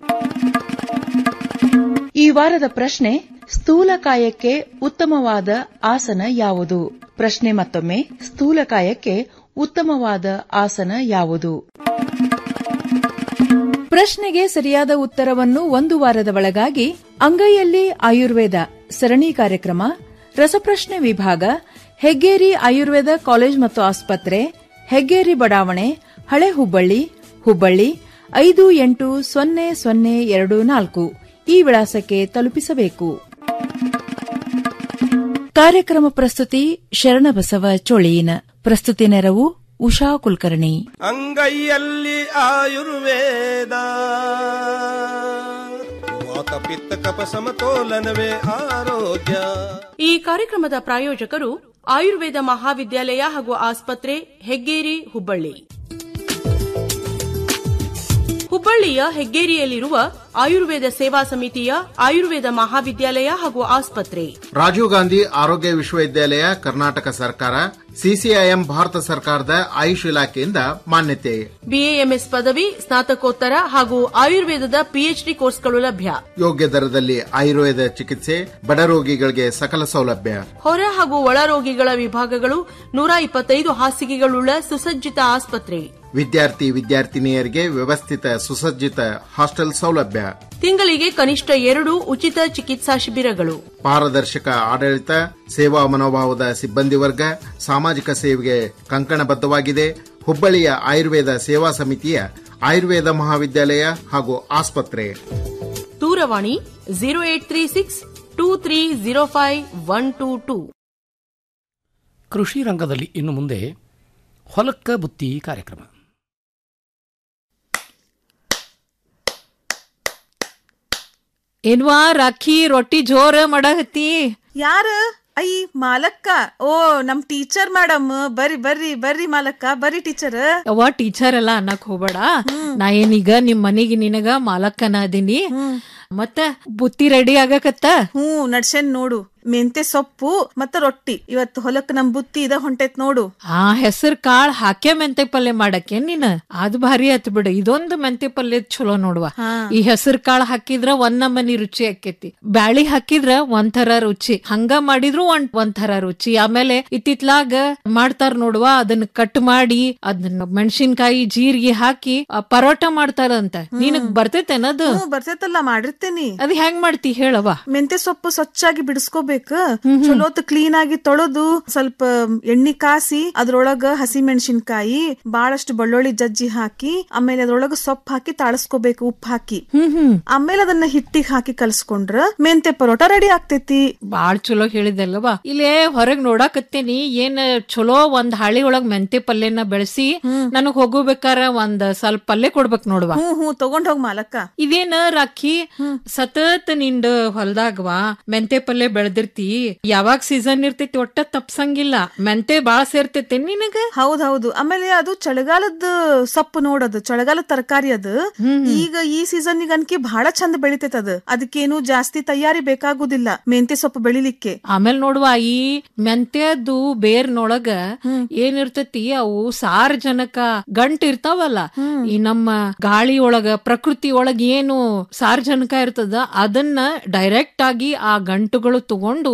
ಈ ವಾರದ ಪ್ರಶ್ನೆ ಸ್ಥೂಲಕಾಯಕ್ಕೆ ಉತ್ತಮವಾದ ಆಸನ ಯಾವುದು ಪ್ರಶ್ನೆ ಮತ್ತೊಮ್ಮೆ ಸ್ಥೂಲಕಾಯಕ್ಕೆ ಉತ್ತಮವಾದ ಆಸನ ಯಾವುದು ಪ್ರಶ್ನೆಗೆ ಸರಿಯಾದ ಉತ್ತರವನ್ನು ಒಂದು ವಾರದ ಒಳಗಾಗಿ ಅಂಗೈಯಲ್ಲಿ ಆಯುರ್ವೇದ ಸರಣಿ ಕಾರ್ಯಕ್ರಮ ರಸಪ್ರಶ್ನೆ ವಿಭಾಗ ಹೆಗ್ಗೇರಿ ಆಯುರ್ವೇದ ಕಾಲೇಜ್ ಮತ್ತು ಆಸ್ಪತ್ರೆ ಹೆಗ್ಗೇರಿ ಬಡಾವಣೆ ಹಳೆ ಹುಬ್ಬಳ್ಳಿ ಹುಬ್ಬಳ್ಳಿ ಐದು ಎಂಟು ಸೊನ್ನೆ ಸೊನ್ನೆ ಎರಡು ನಾಲ್ಕು ಈ ವಿಳಾಸಕ್ಕೆ ತಲುಪಿಸಬೇಕು ಕಾರ್ಯಕ್ರಮ ಪ್ರಸ್ತುತಿ ಶರಣಬಸವ ಚೋಳೀನ್ ಪ್ರಸ್ತುತಿ ನೆರವು ಉಷಾ ಕುಲಕರ್ಣಿ ಅಂಗೈಯಲ್ಲಿ ಆಯುರ್ವೇದ ವಾತ ಪಿತ್ತ ಕಪ ಸಮತೋಲನವೇ ಆರೋಗ್ಯ ಈ ಕಾರ್ಯಕ್ರಮದ ಪ್ರಾಯೋಜಕರು ಆಯುರ್ವೇದ ಮಹಾವಿದ್ಯಾಲಯ ಹಾಗೂ ಆಸ್ಪತ್ರೆ ಹೆಗ್ಗೇರಿ ಹುಬ್ಬಳ್ಳಿ ಹುಬ್ಬಳ್ಳಿಯ ಹೆಗ್ಗೇರಿಯಲ್ಲಿರುವ ಆಯುರ್ವೇದ ಸೇವಾ ಸಮಿತಿಯ ಆಯುರ್ವೇದ ಮಹಾವಿದ್ಯಾಲಯ ಹಾಗೂ ಆಸ್ಪತ್ರೆ ರಾಜೀವ್ ಗಾಂಧಿ ಆರೋಗ್ಯ ವಿಶ್ವವಿದ್ಯಾಲಯ ಕರ್ನಾಟಕ ಸರ್ಕಾರ ಸಿಸಿಐಎಂ ಭಾರತ ಸರ್ಕಾರದ ಆಯುಷ್ ಇಲಾಖೆಯಿಂದ ಮಾನ್ಯತೆ ಬಿಎಎಂಎಸ್ ಪದವಿ ಸ್ನಾತಕೋತ್ತರ ಹಾಗೂ ಆಯುರ್ವೇದದ ಪಿಎಚ್ಡಿ ಕೋರ್ಸ್ಗಳು ಲಭ್ಯ ಯೋಗ್ಯ ದರದಲ್ಲಿ ಆಯುರ್ವೇದ ಚಿಕಿತ್ಸೆ ಬಡ ರೋಗಿಗಳಿಗೆ ಸಕಲ ಸೌಲಭ್ಯ ಹೊರ ಹಾಗೂ ಒಳ ರೋಗಿಗಳ ವಿಭಾಗಗಳು ನೂರ ಇಪ್ಪತ್ತೈದು ಹಾಸಿಗೆಗಳುಳ್ಳ ಸುಸಜ್ಜಿತ ಆಸ್ಪತ್ರೆ ವಿದ್ಯಾರ್ಥಿ ವಿದ್ಯಾರ್ಥಿನಿಯರಿಗೆ ವ್ಯವಸ್ಥಿತ ಸುಸಜ್ಜಿತ ಹಾಸ್ಟೆಲ್ ಸೌಲಭ್ಯ ತಿಂಗಳಿಗೆ ಕನಿಷ್ಠ ಎರಡು ಉಚಿತ ಚಿಕಿತ್ಸಾ ಶಿಬಿರಗಳು ಪಾರದರ್ಶಕ ಆಡಳಿತ ಸೇವಾ ಮನೋಭಾವದ ಸಿಬ್ಬಂದಿ ವರ್ಗ ಸಾಮಾಜಿಕ ಸೇವೆಗೆ ಕಂಕಣಬದ್ಧವಾಗಿದೆ ಹುಬ್ಬಳ್ಳಿಯ ಆಯುರ್ವೇದ ಸೇವಾ ಸಮಿತಿಯ ಆಯುರ್ವೇದ ಮಹಾವಿದ್ಯಾಲಯ ಹಾಗೂ ಆಸ್ಪತ್ರೆ ದೂರವಾಣಿ zero eight three six two three zero five one two two ಕೃಷಿ ರಂಗದಲ್ಲಿ ಇನ್ನು ಮುಂದೆ ಹೊಲಕ್ಕ ಬುತ್ತಿ ಕಾರ್ಯಕ್ರಮ ಏನ್ವಾ ರಾಖಿ ರೊಟ್ಟಿ ಜೋರ ಮಾಡಹತ್ತಿ ಯಾರ ಐ ಮಾಲಕ್ಕ ಓ ನಮ್ ಟೀಚರ್ ಮೇಡಮ್ ಬರ್ರಿ ಬರ್ರಿ ಬರ್ರಿ ಮಾಲಕ್ಕ ಬರ್ರಿ ಟೀಚರ್ ಅವ್ವ ಟೀಚರ್ ಎಲ್ಲ ಅನ್ನಕ್ ಹೋಗ್ಬೇಡ ನಾ ಏನೀಗ ನಿಮ್ ಮನಿಗೆ ನಿನಗ ಮಾಲಕ್ಕನ ಅದೀನಿ ಮತ್ತ ಬುತ್ತಿ ರೆಡಿ ಆಗಕತ್ತ ಹ್ಞೂ ನಡ್ಸೇನ್ ನೋಡು ಮೆಂತೆ ಸೊಪ್ಪು ಮತ್ತ ರೊಟ್ಟಿ ಇವತ್ತು ಹೊಲಕ್ ನಮ್ ಬುತ್ತಿ ಇದ ಹೊಂಟೈತ್ ನೋಡು ಆ ಹೆಸರು ಕಾಳ್ ಹಾಕ್ಯ ಮೆಂತೆ ಪಲ್ಯ ಮಾಡಕ್ಕೆ ನೀನ್ ಅದ್ ಭಾರಿ ಆತ್ ಬಿಡು ಇದೊಂದು ಮೆಂತೆ ಪಲ್ಯ ಚಲೋ ನೋಡುವ ಈ ಹೆಸರು ಕಾಳ್ ಹಾಕಿದ್ರ ಒಂದ್ ನಮನಿ ರುಚಿ ಆಕೇತಿ ಬ್ಯಾಳಿ ಹಾಕಿದ್ರ ಒಂಥರ ರುಚಿ ಹಂಗ ಮಾಡಿದ್ರು ಒಂದ್ ಒಂಥರ ರುಚಿ ಆಮೇಲೆ ಇತ್ತಿತ್ಲಾಗ ಮಾಡ್ತಾರ ನೋಡುವ ಅದನ್ನ ಕಟ್ ಮಾಡಿ ಅದನ್ನ ಮೆಣಸಿನ್ಕಾಯಿ ಜೀರಿಗೆ ಹಾಕಿ ಆ, ಪರೋಟ ಮಾಡ್ತಾರಂತ ನಿನಗ್ ಬರ್ತೈತೇನದು ಹ್ಞೂ ಬರ್ತೈತಲ್ಲ ಮಾಡಿರ್ತೇನಿ ಅದ್ ಹೆಂಗ್ ಮಾಡ್ತಿ ಹೇಳವ ಮೆಂತೆ ಸೊಪ್ಪು ಸ್ವಚ್ಛಾಗಿ ಬಿಡಿಸ್ಕೋಬೇಕು ತೊಳಿಬೇಕು ಚಲೋತ್ ಕ್ಲೀನ್ ಆಗಿ ತೊಳೆದು ಸ್ವಲ್ಪ ಎಣ್ಣಿ ಕಾಸಿ ಅದ್ರೊಳಗ ಹಸಿ ಮೆಣಸಿನ್ಕಾಯಿ ಬಾಳಷ್ಟು ಬೆಳ್ಳುಳ್ಳಿ ಜಜ್ಜಿ ಹಾಕಿ ಆಮೇಲೆ ಅದ್ರೊಳಗ ಸೊಪ್ಪು ಹಾಕಿ ತಾಳಸ್ಕೋಬೇಕು ಉಪ್ಪು ಹಾಕಿ ಆಮೇಲೆ ಅದನ್ನ ಹಿಟ್ಟಿಗೆ ಹಾಕಿ ಕಲ್ಸ್ಕೊಂಡ್ರ ಮೆಂತೆ ಪರೋಟ ರೆಡಿ ಆಗ್ತೈತಿ ಬಾಳ್ ಚಲೋ ಹೇಳಿದಲ್ವಾ ಇಲ್ಲೇ ಹೊರಗ್ ನೋಡಾಕತ್ತೇನಿ ಏನ್ ಚಲೋ ಒಂದ್ ಹಾಳಿ ಒಳಗ್ ಮೆಂತೆ ಪಲ್ಯನ ಬೆಳೆಸಿ ನನಗ್ ಹೋಗಬೇಕಾರ ಒಂದ್ ಸ್ವಲ್ಪ ಪಲ್ಯ ಕೊಡ್ಬೇಕ್ ನೋಡ್ವಾ ಹ್ಮ್ ಹ್ಮ್ ತಗೊಂಡ್ ಹೋಗ್ ಮಾಲಕ್ಕ ಇದೇನ ರಾಖಿ ಸತತ್ ನಿಂದ ಹೊಲ್ದಾಗವಾ ಮೆಂತೆ ಪಲ್ಯ ಬೆಳೆದಿರ್ತಿ ಯಾವಾಗ ಸೀಸನ್ ಇರ್ತೈತಿ ಒಟ್ಟ ತಪ್ಸಂಗಿಲ್ಲ ಮೆಂತೆ ಬಾಳ ಸೇರ್ತೈತಿ ನಿನಗ ಹೌದ್ ಹೌದು ಆಮೇಲೆ ಅದು ಚಳಿಗಾಲದ ಸೊಪ್ಪು ನೋಡದು ಚಳಿಗಾಲದ ತರಕಾರಿ ಅದು ಈಗ ಈ ಸೀಸನ್ ಅನ್ಕಿ ಬಹಳ ಚಂದ ಬೆಳಿತೈತ ಅದು ಅದಕ್ಕೇನು ಜಾಸ್ತಿ ತಯಾರಿ ಬೇಕಾಗುದಿಲ್ಲ ಮೆಂತೆ ಸೊಪ್ಪು ಬೆಳಿಲಿಕ್ಕೆ ಆಮೇಲೆ ನೋಡುವ ಈ ಮೆಂತ್ಯದ್ದು ಬೇರ್ನೊಳಗ ಏನಿರ್ತತಿ ಅವು ಸಾರಜನಕ ಗಂಟ್ ಇರ್ತಾವಲ್ಲ ಈ ನಮ್ಮ ಗಾಳಿ ಒಳಗ ಪ್ರಕೃತಿ ಒಳಗ ಏನು ಸಾರಜನಕ ಇರ್ತದ ಅದನ್ನ ಡೈರೆಕ್ಟ್ ಆಗಿ ಆ ಗಂಟುಗಳು ತಗೊಂಡು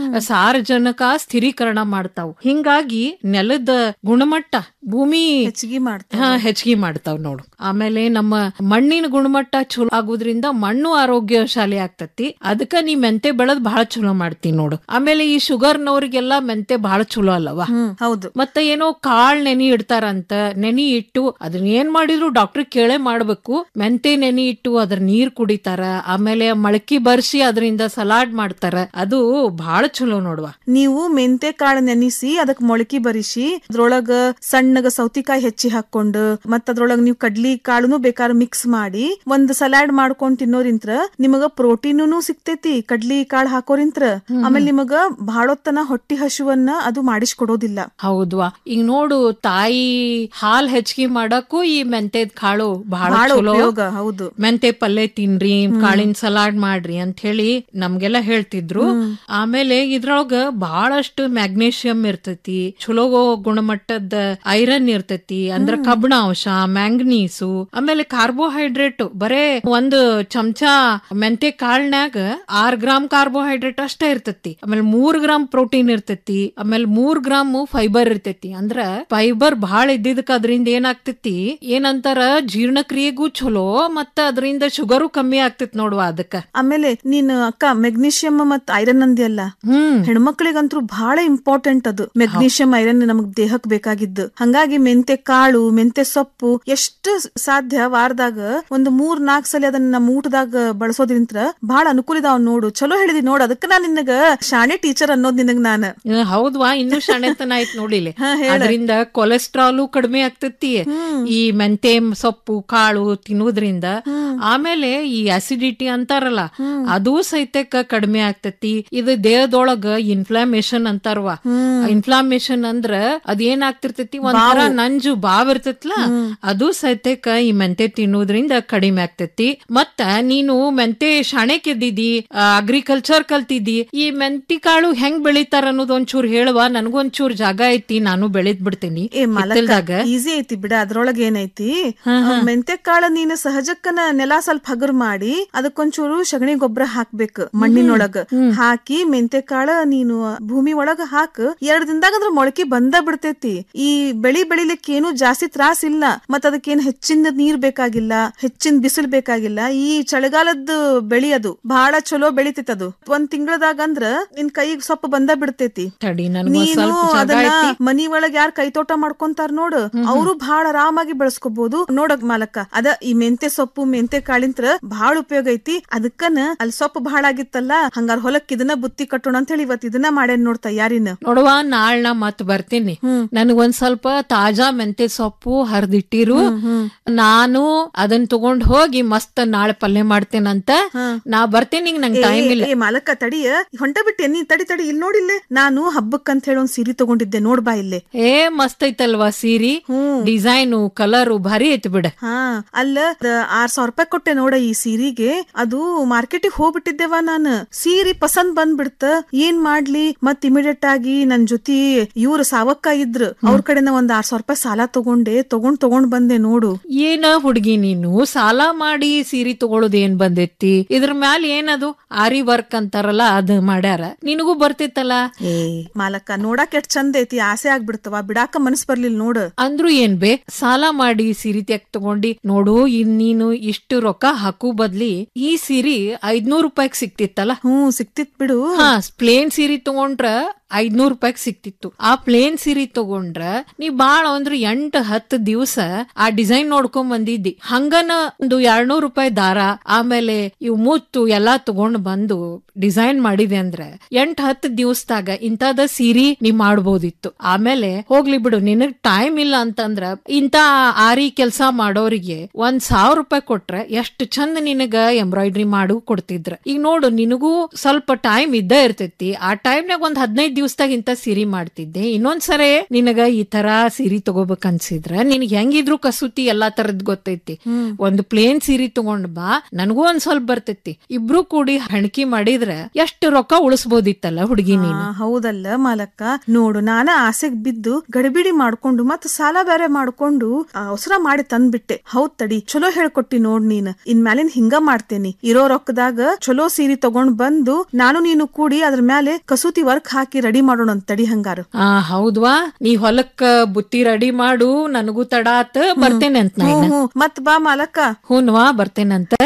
ಸಾರಜನಕ ಸ್ಥಿರೀಕರಣ ಮಾಡ್ತಾವ್ ಹಿಂಗಾಗಿ ನೆಲದ ಗುಣಮಟ್ಟ ಭೂಮಿ ಹೆಚ್ಚಿಗೆ ಮಾಡ್ತಾವ ಹಾ ಹೆಚ್ಚಿಗೆ ಮಾಡ್ತಾವ್ ನೋಡು ಆಮೇಲೆ ನಮ್ಮ ಮಣ್ಣಿನ ಗುಣಮಟ್ಟ ಚಲೋ ಆಗೋದ್ರಿಂದ ಮಣ್ಣು ಆರೋಗ್ಯಶಾಲಿ ಆಗ್ತತಿ ಅದಕ್ಕ ನೀ ಮೆಂತೆ ಬೆಳೆದ್ ಬಹಳ ಚಲೋ ಮಾಡ್ತಿ ನೋಡು ಆಮೇಲೆ ಈ ಶುಗರ್ನವ್ರಿಗೆಲ್ಲ ಮೆಂತೆ ಬಹಳ ಚಲೋ ಅಲ್ಲವಾ ಹೌದು ಮತ್ತೆ ಏನೋ ಕಾಳ್ ನೆನಿ ಇಡ್ತಾರಂತ ನೆನಿ ಇಟ್ಟು ಅದನ್ನ ಏನ್ ಮಾಡಿದ್ರು ಡಾಕ್ಟರ್ ಕೇಳೇ ಮಾಡ್ಬೇಕು ಮೆಂತೆ ನೆನಿ ಇಟ್ಟು ಅದ್ರ ನೀರ್ ಕುಡಿತಾರ ಆಮೇಲೆ ಮಳಕಿ ಬರ್ಸಿ ಅದರಿಂದ ಸಲಾಡ್ ಮಾಡ್ತಾರ ಅದು ಬಹಳ ಚಲೋ ನೋಡುವ ನೀವು ಮೆಂತೆ ಕಾಳು ನೆನಿಸಿ ಅದಕ್ ಮೊಳಕೆ ಬರಿಸಿ ಅದ್ರೊಳಗ ಸಣ್ಣಗ ಸೌತಿಕಾಯಿ ಹೆಚ್ಚಿ ಹಾಕೊಂಡು ಮತ್ತ ಅದ್ರೊಳಗ ನೀವು ಕಡ್ಲಿ ಕಾಳುನು ಬೇಕಾದ್ರೆ ಮಿಕ್ಸ್ ಮಾಡಿ ಒಂದ್ ಸಲಾಡ್ ಮಾಡ್ಕೊಂಡ್ ತಿನ್ನೋರಿಂತ್ರ ನಿಮಗ ಪ್ರೋಟೀನು ಸಿಗ್ತೈತಿ ಕಡ್ಲಿ ಕಾಳು ಹಾಕೋರಿಂತ್ರ ಆಮೇಲೆ ನಿಮಗ ಬಹಳೊತ್ತನ ಹೊಟ್ಟಿ ಹಸುವನ್ನ ಅದು ಮಾಡಿಸ್ಕೊಡೋದಿಲ್ಲ ಹೌದ್ವಾ ಈಗ ನೋಡು ತಾಯಿ ಹಾಲ್ ಹೆಚ್ಚಿಗೆ ಮಾಡಕ್ಕೂ ಈ ಮೆಂತೆದ್ ಕಾಳು ಬಹಳ ಬಹಳ ಚಲೋ ಉಪಯೋಗ ಹೌದು ಮೆಂತೆ ಪಲ್ಯ ತಿನ್ರಿ ಕಾಳಿನ ಸಲಾಡ್ ಮಾಡ್ರಿ ಅಂತ ಹೇಳಿ ನಮ್ಗೆಲ್ಲ ಹೇಳ್ತಿದ್ರು ಆಮೇಲೆ ಇದ್ರೊಳಗ ಬಹಳಷ್ಟು ಮ್ಯಾಗ್ನೇಷಿಯಂ ಇರ್ತೈತಿ ಚಲೋ ಗುಣಮಟ್ಟದ ಐರನ್ ಇರ್ತೈತಿ ಅಂದ್ರ ಕಬ್ಬಿಣ ಅಂಶ ಮ್ಯಾಂಗನೀಸು ಆಮೇಲೆ ಕಾರ್ಬೋಹೈಡ್ರೇಟ್ ಬರೇ ಒಂದು ಚಮಚ ಮೆಂತೆ ಕಾಳ್ನ್ಯಾಗ ಆರ್ ಗ್ರಾಮ್ ಕಾರ್ಬೋಹೈಡ್ರೇಟ್ ಅಷ್ಟೇ ಇರ್ತೈತಿ ಆಮೇಲೆ ಮೂರ್ ಗ್ರಾಮ್ ಪ್ರೋಟೀನ್ ಇರ್ತೈತಿ ಆಮೇಲೆ ಮೂರ್ ಗ್ರಾಮ್ ಫೈಬರ್ ಇರ್ತೈತಿ ಅಂದ್ರ ಫೈಬರ್ ಬಹಳ ಇದ್ದಿದ್ದಕ್ಕ ಅದರಿಂದ ಏನಾಗ್ತೈತಿ ಏನಂತಾರ ಜೀರ್ಣಕ್ರಿಯೆಗೂ ಚಲೋ ಮತ್ತ ಅದರಿಂದ ಶುಗರು ಕಮ್ಮಿ ಆಗ್ತೈತಿ ನೋಡುವ ಅದಕ್ಕ ಆಮೇಲೆ ನೀನ್ ಅಕ್ಕ ಮೆಗ್ನೀಷಿಯಂ ಮತ್ ಐರನ್ ಅಂದಿಯಲ್ಲ ಹೆಣ್ಮಕ್ಳಿಗಂತೂ ಬಹಳ ಇಂಪಾರ್ಟೆಂಟ್ ಅದು ಮೆಗ್ನೀಷಿಯಂ ಐರನ್ ನಮಗ್ ದೇಹಕ್ ಬೇಕಾಗಿದ್ದು ಹಂಗಾಗಿ ಮೆಂತೆ ಕಾಳು ಮೆಂತೆ ಸೊಪ್ಪು ಎಷ್ಟು ಸಾಧ್ಯ ವಾರದಾಗ ಒಂದು ಮೂರ್ ನಾಲ್ಕ್ ಸಲ ಅದನ್ನ ನಮ್ಮ ಊಟದಾಗ ಬಳಸೋದ್ರಿಂತ ಬಹಳ ಅನುಕೂಲ ಇದಾವ್ ನೋಡು ಚಲೋ ಹೇಳಿದಿ ನೋಡು ಅದಕ್ಕ ನಾನ್ ನಿನಗ ಶಾಣೆ ಟೀಚರ್ ಅನ್ನೋದ್ ನಿನಗ್ ನಾನು ಹ್ಮ್, ಹೌದ್ವಾ ಇನ್ನು ಶಾಣೆತನ ಆಯ್ತು ನೋಡಿಲಿ ಹಾ, ಹೇಳ. ಅದರಿಂದ ಕೊಲೆಸ್ಟ್ರಾಲು ಕಡಿಮೆ ಆಗ್ತತಿ ಈ ಮೆಂತೆ ಸೊಪ್ಪು ಕಾಳು ತಿನ್ನೋದ್ರಿಂದ ಆಮೇಲೆ ಈ ಅಸಿಡಿಟಿ ಅಂತಾರಲ್ಲ ಅದು ಸಹಿತಕ್ಕ ಕಡಿಮೆ ಆಗ್ತತಿ ಇದು ದೇಹದೊಳಗ ಇನ್ಫ್ಲಾಮೇಶನ್ ಅಂತಾರವ ಇನ್ಫ್ಲಾಮೇಶನ್ ಅಂದ್ರ ಅದೇನ್ ಆಗ್ತಿರ್ತೈತಿ ಒಂಥರ ನಂಜು ಬಾವ್ ಇರ್ತೈತ್ಲ ಅದು ಸಹಿತಕ್ಕ ಈ ಮೆಂತೆ ತಿನ್ನೋದ್ರಿಂದ ಕಡಿಮೆ ಆಗ್ತೈತಿ ಮತ್ತ ನೀನು ಮೆಂತೆ ಶಾಣೆ ಕೆದ್ದಿದಿ ಅಗ್ರಿಕಲ್ಚರ್ ಕಲ್ತಿದ್ದಿ ಈ ಮೆಂತಿ ಕಾಳು ಹೆಂಗ್ ಬೆಳಿತಾರ ಅನ್ನೋದ್ ಒಂಚೂರ್ ಹೇಳುವ ನನಗೊಂಚೂರ್ ಜಾಗ ಐತಿ ನಾನು ಬೆಳೆದ್ ಬಿಡ್ತೀನಿ ಏ ಮಲಕ ಹಿತ್ತಲ್ದಾಗ. ಈಸಿ ಐತಿ ಬಿಡ ಅದ್ರೊಳಗ ಏನೈತಿ ಮೆಂತೆ ಕಾಳ ನೀನು ಸಹಜಕ್ಕನ ನೆಲ ಸ್ವಲ್ಪ ಹಗರ್ ಮಾಡಿ ಅದಕ್ಕೊಂಚೂರು ಸಗಣಿ ಗೊಬ್ಬರ ಹಾಕ್ಬೇಕು ಮಣ್ಣಿನೊಳಗ ಹಾಕಿ ಮೆಂತೆ ಕಾಳ ನೀನು ಭೂಮಿ ಒಳಗ ಹಾಕ್ ಎರಡ್ ದಿನದಾಗ ಅದ್ರ ಮೊಳಕೆ ಬಂದ ಬಿಡ್ತೈತಿ ಈ ಬೆಳಿ ಬೆಳಿಲಿಕ್ಕೆ ಏನು ಜಾಸ್ತಿ ತ್ರಾಸ ಇಲ್ಲ ಮತ್ತ ಅದಕ್ಕೇನ್ ಹೆಚ್ಚಿನ ನೀರ್ ಬೇಕಾಗಿಲ್ಲ ಹೆಚ್ಚಿನ ಬಿಸಿಲು ಬೇಕಾಗಿಲ್ಲ ಈ ಚಳಿಗಾಲದ ಬೆಳಿ ಅದು ಬಹಳ ಚಲೋ ಬೆಳಿತೈತಿ ಅದು ಒಂದ್ ತಿಂಗಳದಾಗ ಅಂದ್ರ ನಿನ್ ಕೈಗ್ ಸೊಪ್ಪು ಬಂದ ಬಿಡ್ತೈತಿ ತಡಿ ನನ್ಗೊಂದ್ ನೀನು ಸ್ವಲ್ಪ ಜಾಗ ಅದನ್ನ ಐತಿ ಮನಿ ಒಳಗ್ ಯಾರ್ ಕೈತೋಟ ಮಾಡ್ಕೊಂತಾರ ನೋಡು ಅವರು ಬಹಳ ಆರಾಮಾಗಿ ಬೆಳೆಸ್ಕೋಬಹುದು ನೋಡಕ್ ಮಾಲಕ್ಕ ಅದ ಈ ಮೆಂತೆ ಸೊಪ್ಪು ಮೆಂತೆ ಕಾಳಿಂತ್ರ ಬಹಳ ಉಪಯೋಗ ಐತಿ ಅದಕ್ಕನ ಅಲ್ಲಿ ಸೊಪ್ಪು ಬಹಳ ಆಗಿತ್ತಲ್ಲ ಹಂಗಾರ ಹೊಲಕ್ ಇದನ್ನ ಬುತ್ತಿ ಕಟ್ಟೋಣ ಅಂತ ಹೇಳಿ ಇವತ್ ಇದನ್ನ ಮಾಡೇನ್ ನೋಡ್ ತಯಾರಿನ ನೋಡುವ ನಾಳ್ ನಾ ಮತ್ ಬರ್ತೀನಿ ನನಗೊಂದ್ ಸ್ವಲ್ಪ ತಾಜಾ ಮೆಂತೆ ಸೊಪ್ಪು ಹರಿದಿಟ್ಟಿರು ನಾನು ಅದನ್ನ ತಗೊಂಡ್ ಹೋಗಿ ಮಸ್ತ್ ನಾಳೆ ಪಲ್ಯ ಮಾಡ್ತೇನಂತ ನಾ ಬರ್ತೀನಿ ಈಗ ನಂಗೆ ಏ, ಟೈಮ್ ಇಲ್ಲ ಏ ಮಾಲಕ್ಕ ತಡಿಯ ಹೊಂಟ ಬಿಟ್ಟೆ ನೀ ತಡಿ ತಡಿ ಇಲ್ಲಿ ನೋಡಿಲ್ಲೇ ನಾನು ಹಬ್ಬಕ್ಕಂತ ಹೇಳಿ ಒಂದ್ ಸೀರೆ ತಗೊಂಡಿದ್ದೆ ನೋಡ್ಬಾ ಇಲ್ಲೇ ಏ ಮಸ್ತ್ ಐತಲ್ವಾ ಸೀರಿ ಡಿಸೈನು ಕಲರು ಭಾರಿ ಐತಿ ಬಿಡ ಹಾ ಅಲ್ಲ ದ- ಆರ್ ಸಾವಿರ ರೂಪಾಯಿ ಕೊಟ್ಟೆ ನೋಡ ಈ ಸೀರೆಗೆ ಅದು ಮಾರ್ಕೆಟಿಗೆ ಹೋಗ್ಬಿಟ್ಟಿದ್ದೆವ ನಾನು ಸೀರೆ ಪಸಂದ್ ಬಂದ್ಬಿಡ್ತ ಏನ್ ಮಾಡ್ಲಿ ಮತ್ ಇಮಿಡಿಯೇಟ್ ಆಗಿ ನನ್ ಜೊತೆ ಇವ್ರ ಸಾವಕ್ಕ ಇದ್ರು ಅವ್ರ ಕಡೆನ ಒಂದ್ ಆರ್ ಸಾವಿರ ರೂಪಾಯಿ ಸಾಲ ತಗೊಂಡೆ ತಗೊಂಡ್ ತಗೊಂಡ್ ಬಂದೆ ನೋಡು ಏನ ಹುಡ್ಗಿ ನೀನು ಸಾಲ ಮಾಡಿ ಸೀರೆ ತಗೊಳೋದ್ ಏನ್ ಬಂದೈತಿ ಇದ್ರ ಮ್ಯಾಲ ಏನದು ಆರಿ ವರ್ಕ್ ಅಂತಾರಲ್ಲ ಅದ್ ಮಾಡ್ಯಾರ ನಿನಗೂ ಬರ್ತಿತ್ತಲ್ಲ ಏ ಮಾಲಕ್ಕ ನೋಡಕ್ ಎಷ್ಟ್ ಚಂದ ಐತಿ ಆಸೆ ಆಗ್ಬಿಡ್ತವ ಬಿಡಾಕ ಮನಸ್ ಬರ್ಲಿಲ್ಲ ನೋಡು ಅಂದ್ರು ಏನ್ ಬೇ ಸಾಲ ಮಾಡಿ ಸೀರೆ ತೆಗ್ ತಗೊಂಡಿ ನೋಡು ಇನ್ ನೀನು ಇಷ್ಟು ರೊಕ್ಕ ಹಾಕು ಬದ್ಲಿ ಈ ಸೀರೆ ಐದ್ನೂರ್ ರೂಪಾಯಿಗ್ ಸಿಕ್ತಿತ್ತಲ್ಲ ಹ್ಮ್ ಸಿಕ್ತಿತ್ ಬಿಡು ಹಾ ಪ್ಲೇನ್ ಸೀರೆ ತಗೊಂಡ್ರ ಐದ್ನೂರ್ ರೂಪಾಯಿಗ್ ಸಿಕ್ತಿತ್ತು ಆ ಪ್ಲೇನ್ ಸೀರೆ ತಗೊಂಡ್ರ ನೀ ಬಾಳ ಅಂದ್ರ ಎಂಟ್ ಹತ್ತು ದಿವಸ ಆ ಡಿಸೈನ್ ನೋಡ್ಕೊಂಡ್ ಬಂದಿದ್ದಿ ಹಂಗನ ಒಂದು ಎರಡ್ನೂರ್ ರೂಪಾಯಿ ದಾರ ಆಮೇಲೆ ಇವ್ ಮುತ್ತು ಎಲ್ಲಾ ತಗೊಂಡ್ ಬಂದು ಡಿಸೈನ್ ಮಾಡಿದೆ ಅಂದ್ರೆ ಎಂಟ್ ಹತ್ತು ದಿವಸದಾಗ ಇಂತದ ಸೀರಿ ನೀ ಮಾಡ್ಬೋದಿತ್ತು ಆಮೇಲೆ ಹೋಗ್ಲಿ ಬಿಡು ನಿನಗ್ ಟೈಮ್ ಇಲ್ಲ ಅಂತಂದ್ರ ಇಂತ ಆರಿ ಕೆಲ್ಸ ಮಾಡೋರಿಗೆ ಒಂದ್ ಸಾವಿರ ರೂಪಾಯಿ ಕೊಟ್ರೆ ಎಷ್ಟು ಚಂದ ನಿನಗ ಎಂಬ್ರಾಯ್ಡ್ರಿ ಮಾಡು ಕೊಡ್ತಿದ್ರ ಈಗ ನೋಡು ನಿನಗೂ ಸ್ವಲ್ಪ ಟೈಮ್ ಇದ್ದ ಇರ್ತೈತಿ ಆ ಟೈಮ್ನಾಗ ಒಂದ್ ಹದಿನೈದು ದಿವಸದಾಗ ಇಂತ ಸೀರೆ ಮಾಡ್ತಿದ್ದೆ ಇನ್ನೊಂದ್ಸರಿ ನಿನಗ ಈ ತರ ಸೀರೆ ತಗೋಬೇಕ್ ಅನ್ಸಿದ್ರ ನಿನಗ್ ಹೆಂಗಿದ್ರು ಕಸೂತಿ ಎಲ್ಲಾ ತರದ್ ಗೊತ್ತೈತಿ ಒಂದು ಪ್ಲೇನ್ ಸೀರೆ ತಗೊಂಡ್ ಬಾ ನನಗೂ ಒಂದ್ ಸ್ವಲ್ಪ ಬರ್ತೈತಿ ಇಬ್ರು ಕೂಡಿ ಹಣಕಿ ಮಾಡಿದ್ರ ಎಷ್ಟು ರೊಕ್ಕ ಉಳಿಸ್ಬೋದಿತ್ತಲ್ಲ ಹುಡುಗಿ ನೀನು ಆ, ಹೌದಲ್ಲ ಮಾಲಕ್ಕ ನೋಡು ನಾನ ಆಸೆಗ್ ಬಿದ್ದು ಗಡಿಬಿಡಿ ಮಾಡ್ಕೊಂಡು ಮತ್ತ ಸಾಲ ಬೇರೆ ಮಾಡ್ಕೊಂಡು ಅವಸರ ಮಾಡಿ ತಂದ್ಬಿಟ್ಟೆ ಹೌದ್ ತಡಿ ಚಲೋ ಹೇಳ್ಕೊಟ್ಟಿ ನೋಡ್ ನೀನ್ ಇನ್ ಮ್ಯಾಲಿನ್ ಹಿಂಗ ಮಾಡ್ತೇನಿ ಇರೋ ರೊಕ್ಕದಾಗ ಚಲೋ ಸೀರೆ ತಗೊಂಡ್ ಬಂದು ನಾನು ನೀನು ಕೂಡಿ ಅದ್ರ ಮ್ಯಾಲೆ ಕಸೂತಿ ವರ್ಕ್ ಹಾಕಿ ರೆಡಿ ಮಾಡೋಣ ಅಂತ ತಡಿ ಹಂಗಾರು ಆ ಹೌದ್ವಾ ನೀ ಹೊಲಕ್ಕ ಬುತ್ತಿ ರೆಡಿ ಮಾಡು ನನಗೂ ತಡ ಆತ ಬರ್ತೇನೆ ಅಂತ ನಾ ಇನ್ನ. ಮತ್ ಬಾ ಮಾಲಕ್ಕ ಹೂನ್ವಾ ಬರ್ತೇನಂತ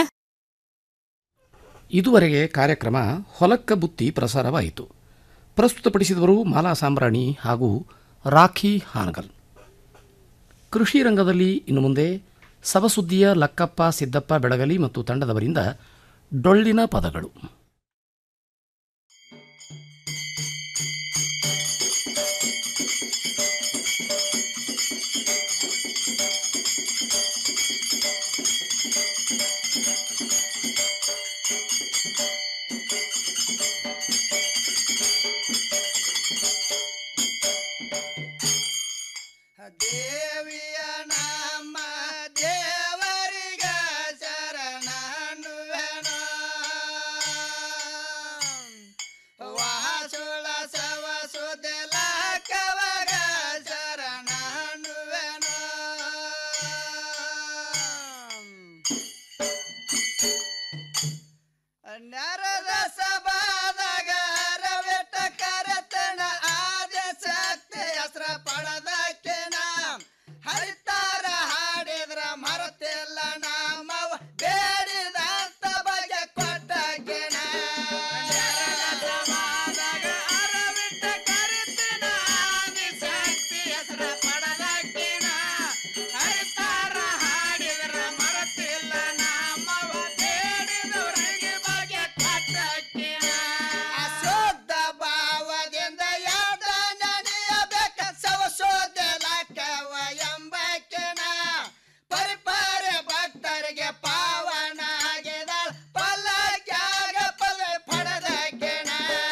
ಇದುವರೆಗೆ ಕಾರ್ಯಕ್ರಮ ಹೊಲಕ್ಕ ಬುತ್ತಿ ಪ್ರಸಾರವಾಯಿತು ಪ್ರಸ್ತುತಪಡಿಸಿದವರು ಮಾಲಾ ಸಾಂಬ್ರಾಣಿ ಹಾಗೂ ರಾಖಿ ಹಾನಗಲ್ ಕೃಷಿ ರಂಗದಲ್ಲಿ ಇನ್ನು ಮುಂದೆ ಸವಸುದ್ದಿಯ ಲಕ್ಕಪ್ಪ ಸಿದ್ದಪ್ಪ ಬೆಳಗಲಿ ಮತ್ತು ತಂಡದವರಿಂದ ಡೊಳ್ಳಿನ ಪದಗಳು ದೇವಿಯ ನಮ್ಮ ದೇವರಿಗ ಶರಣನುವೆನ ವಾಸುಳ ಸವ ಸುದಲ ಕವಗ ಶರಣನುವೆನ ನರದ ಸಭಾದಾಗ ರವೆಟ ಕರತನ ಆದ ಶಕ್ತಿ ಹೆಸರ ಪಡದಕ್ಕಿನ ಹರಿತಾರ ಹಾಡಿದ್ರ ಮರತಿಲ್ಲ ನಾಮವ ಬೇಡಿದಂತ ಬಗೆ ಕೊಟ್ಟಕ್ಕಿನ ಅರವಿಟ್ಟ ಕರಿತಿನ ಆದಿ ಶಕ್ತಿ ಹೆಸರ ಪಡದಕ್ಕಿನ ಹರಿತಾರ ಹಾಡಿದ್ರ ಮರತಿಲ್ಲ ನಾಮವ ಬೇಡಿದವರಿಗೆ ಬಗೆ ಕೊಟ್ಟಕ್ಕಿನ ಅಶುದ್ಧ ಭಾವದಿಂದ ಯಾದ ನೆನೆಯಬೇಕ ಸವಸೋದ ಲಕ್ಕವ ಎಂಬಕ್ಕಿನ ಪರಿಪಾರ ಭಕ್ತರಿಗೆ ಪಾವನ ಆಗಿದ ಪಲ್ಲಕ್ಯಾಗ ಪದವಿ ಪಡೆದಕ್ಕಿನ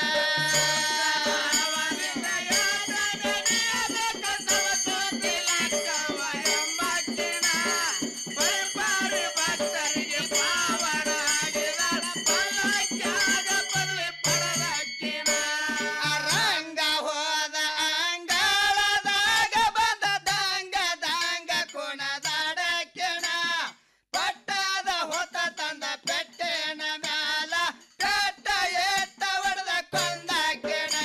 ರಂಗ ಹೋದ ಅಂಗಳದಾಗ ಬಂದ ದಂಗ ದಂಗ ಕುಣದಾಡಕ್ಕಿಣ ಪಟ್ಟದ ಹೊತ್ತ ತಂದ ಪೆಟ್ಟಿನ ಮ್ಯಾಲ ಪೆಟ್ಟ ಎಟ್ಟ ಹೊಡೆದ ಕೊಂದಕ್ಕಿಣ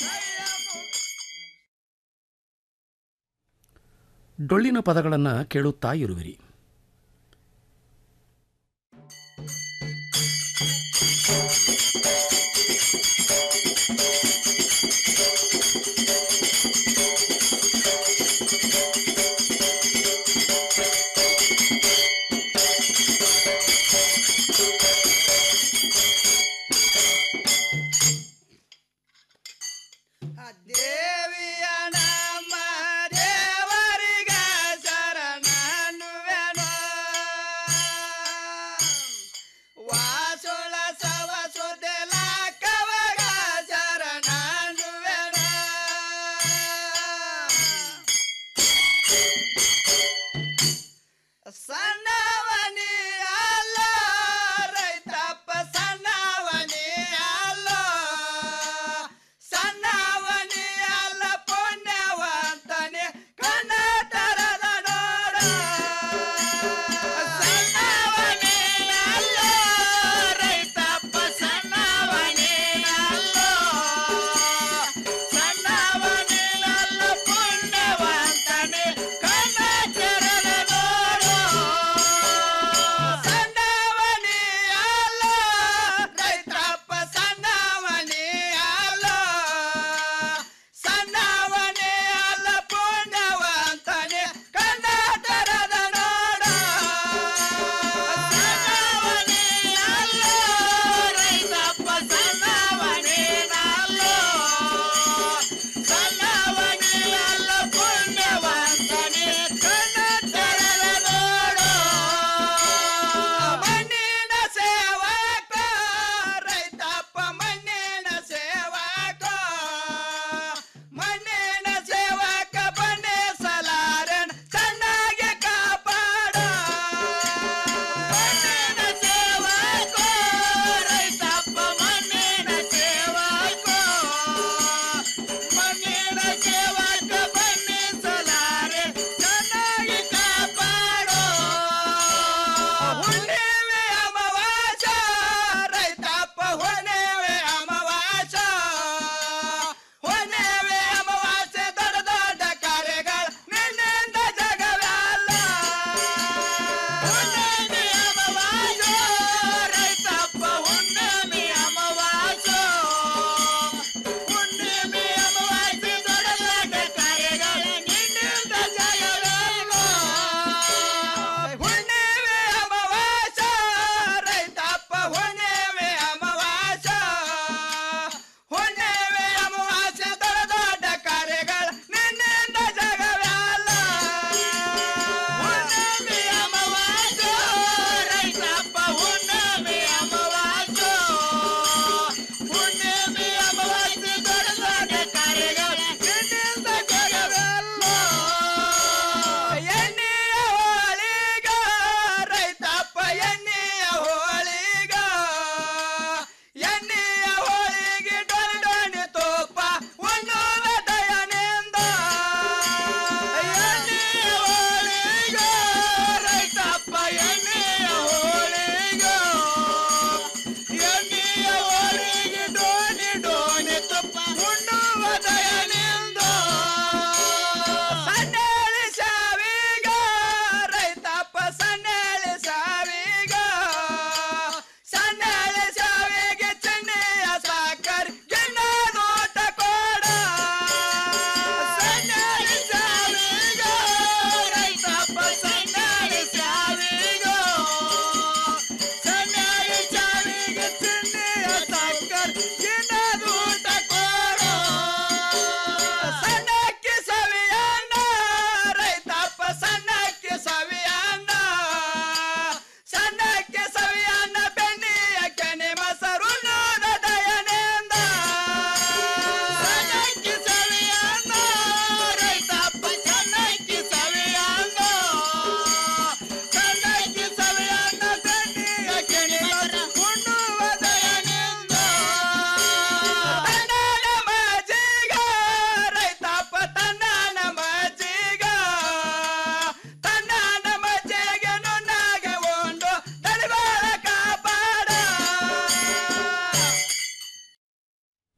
ಡೊಳ್ಳಿನ ಪದಗಳನ್ನು ಕೇಳುತ್ತಾ ಇರುವಿರಿ ದೇವಿಯ ನಮ್ಮ ದೇವರಿಗ ಶರಣನುವೆನು ವಾಸುಳ ಸವ ಸುದೆಲ ಕವಗ ಶರಣನುವೆನು ಸಣ್ಣವನಿ ಅಲ್ಲ ರೈತಪ್ಪ ಸಣ್ಣವನಿ ಅಲ್ಲ ಸಣ್ಣವನಿ ಅಲ್ಲ ಪುಣ್ಯವಂತನೆ ಕಣ್ಣ ತರದ ನೋಡ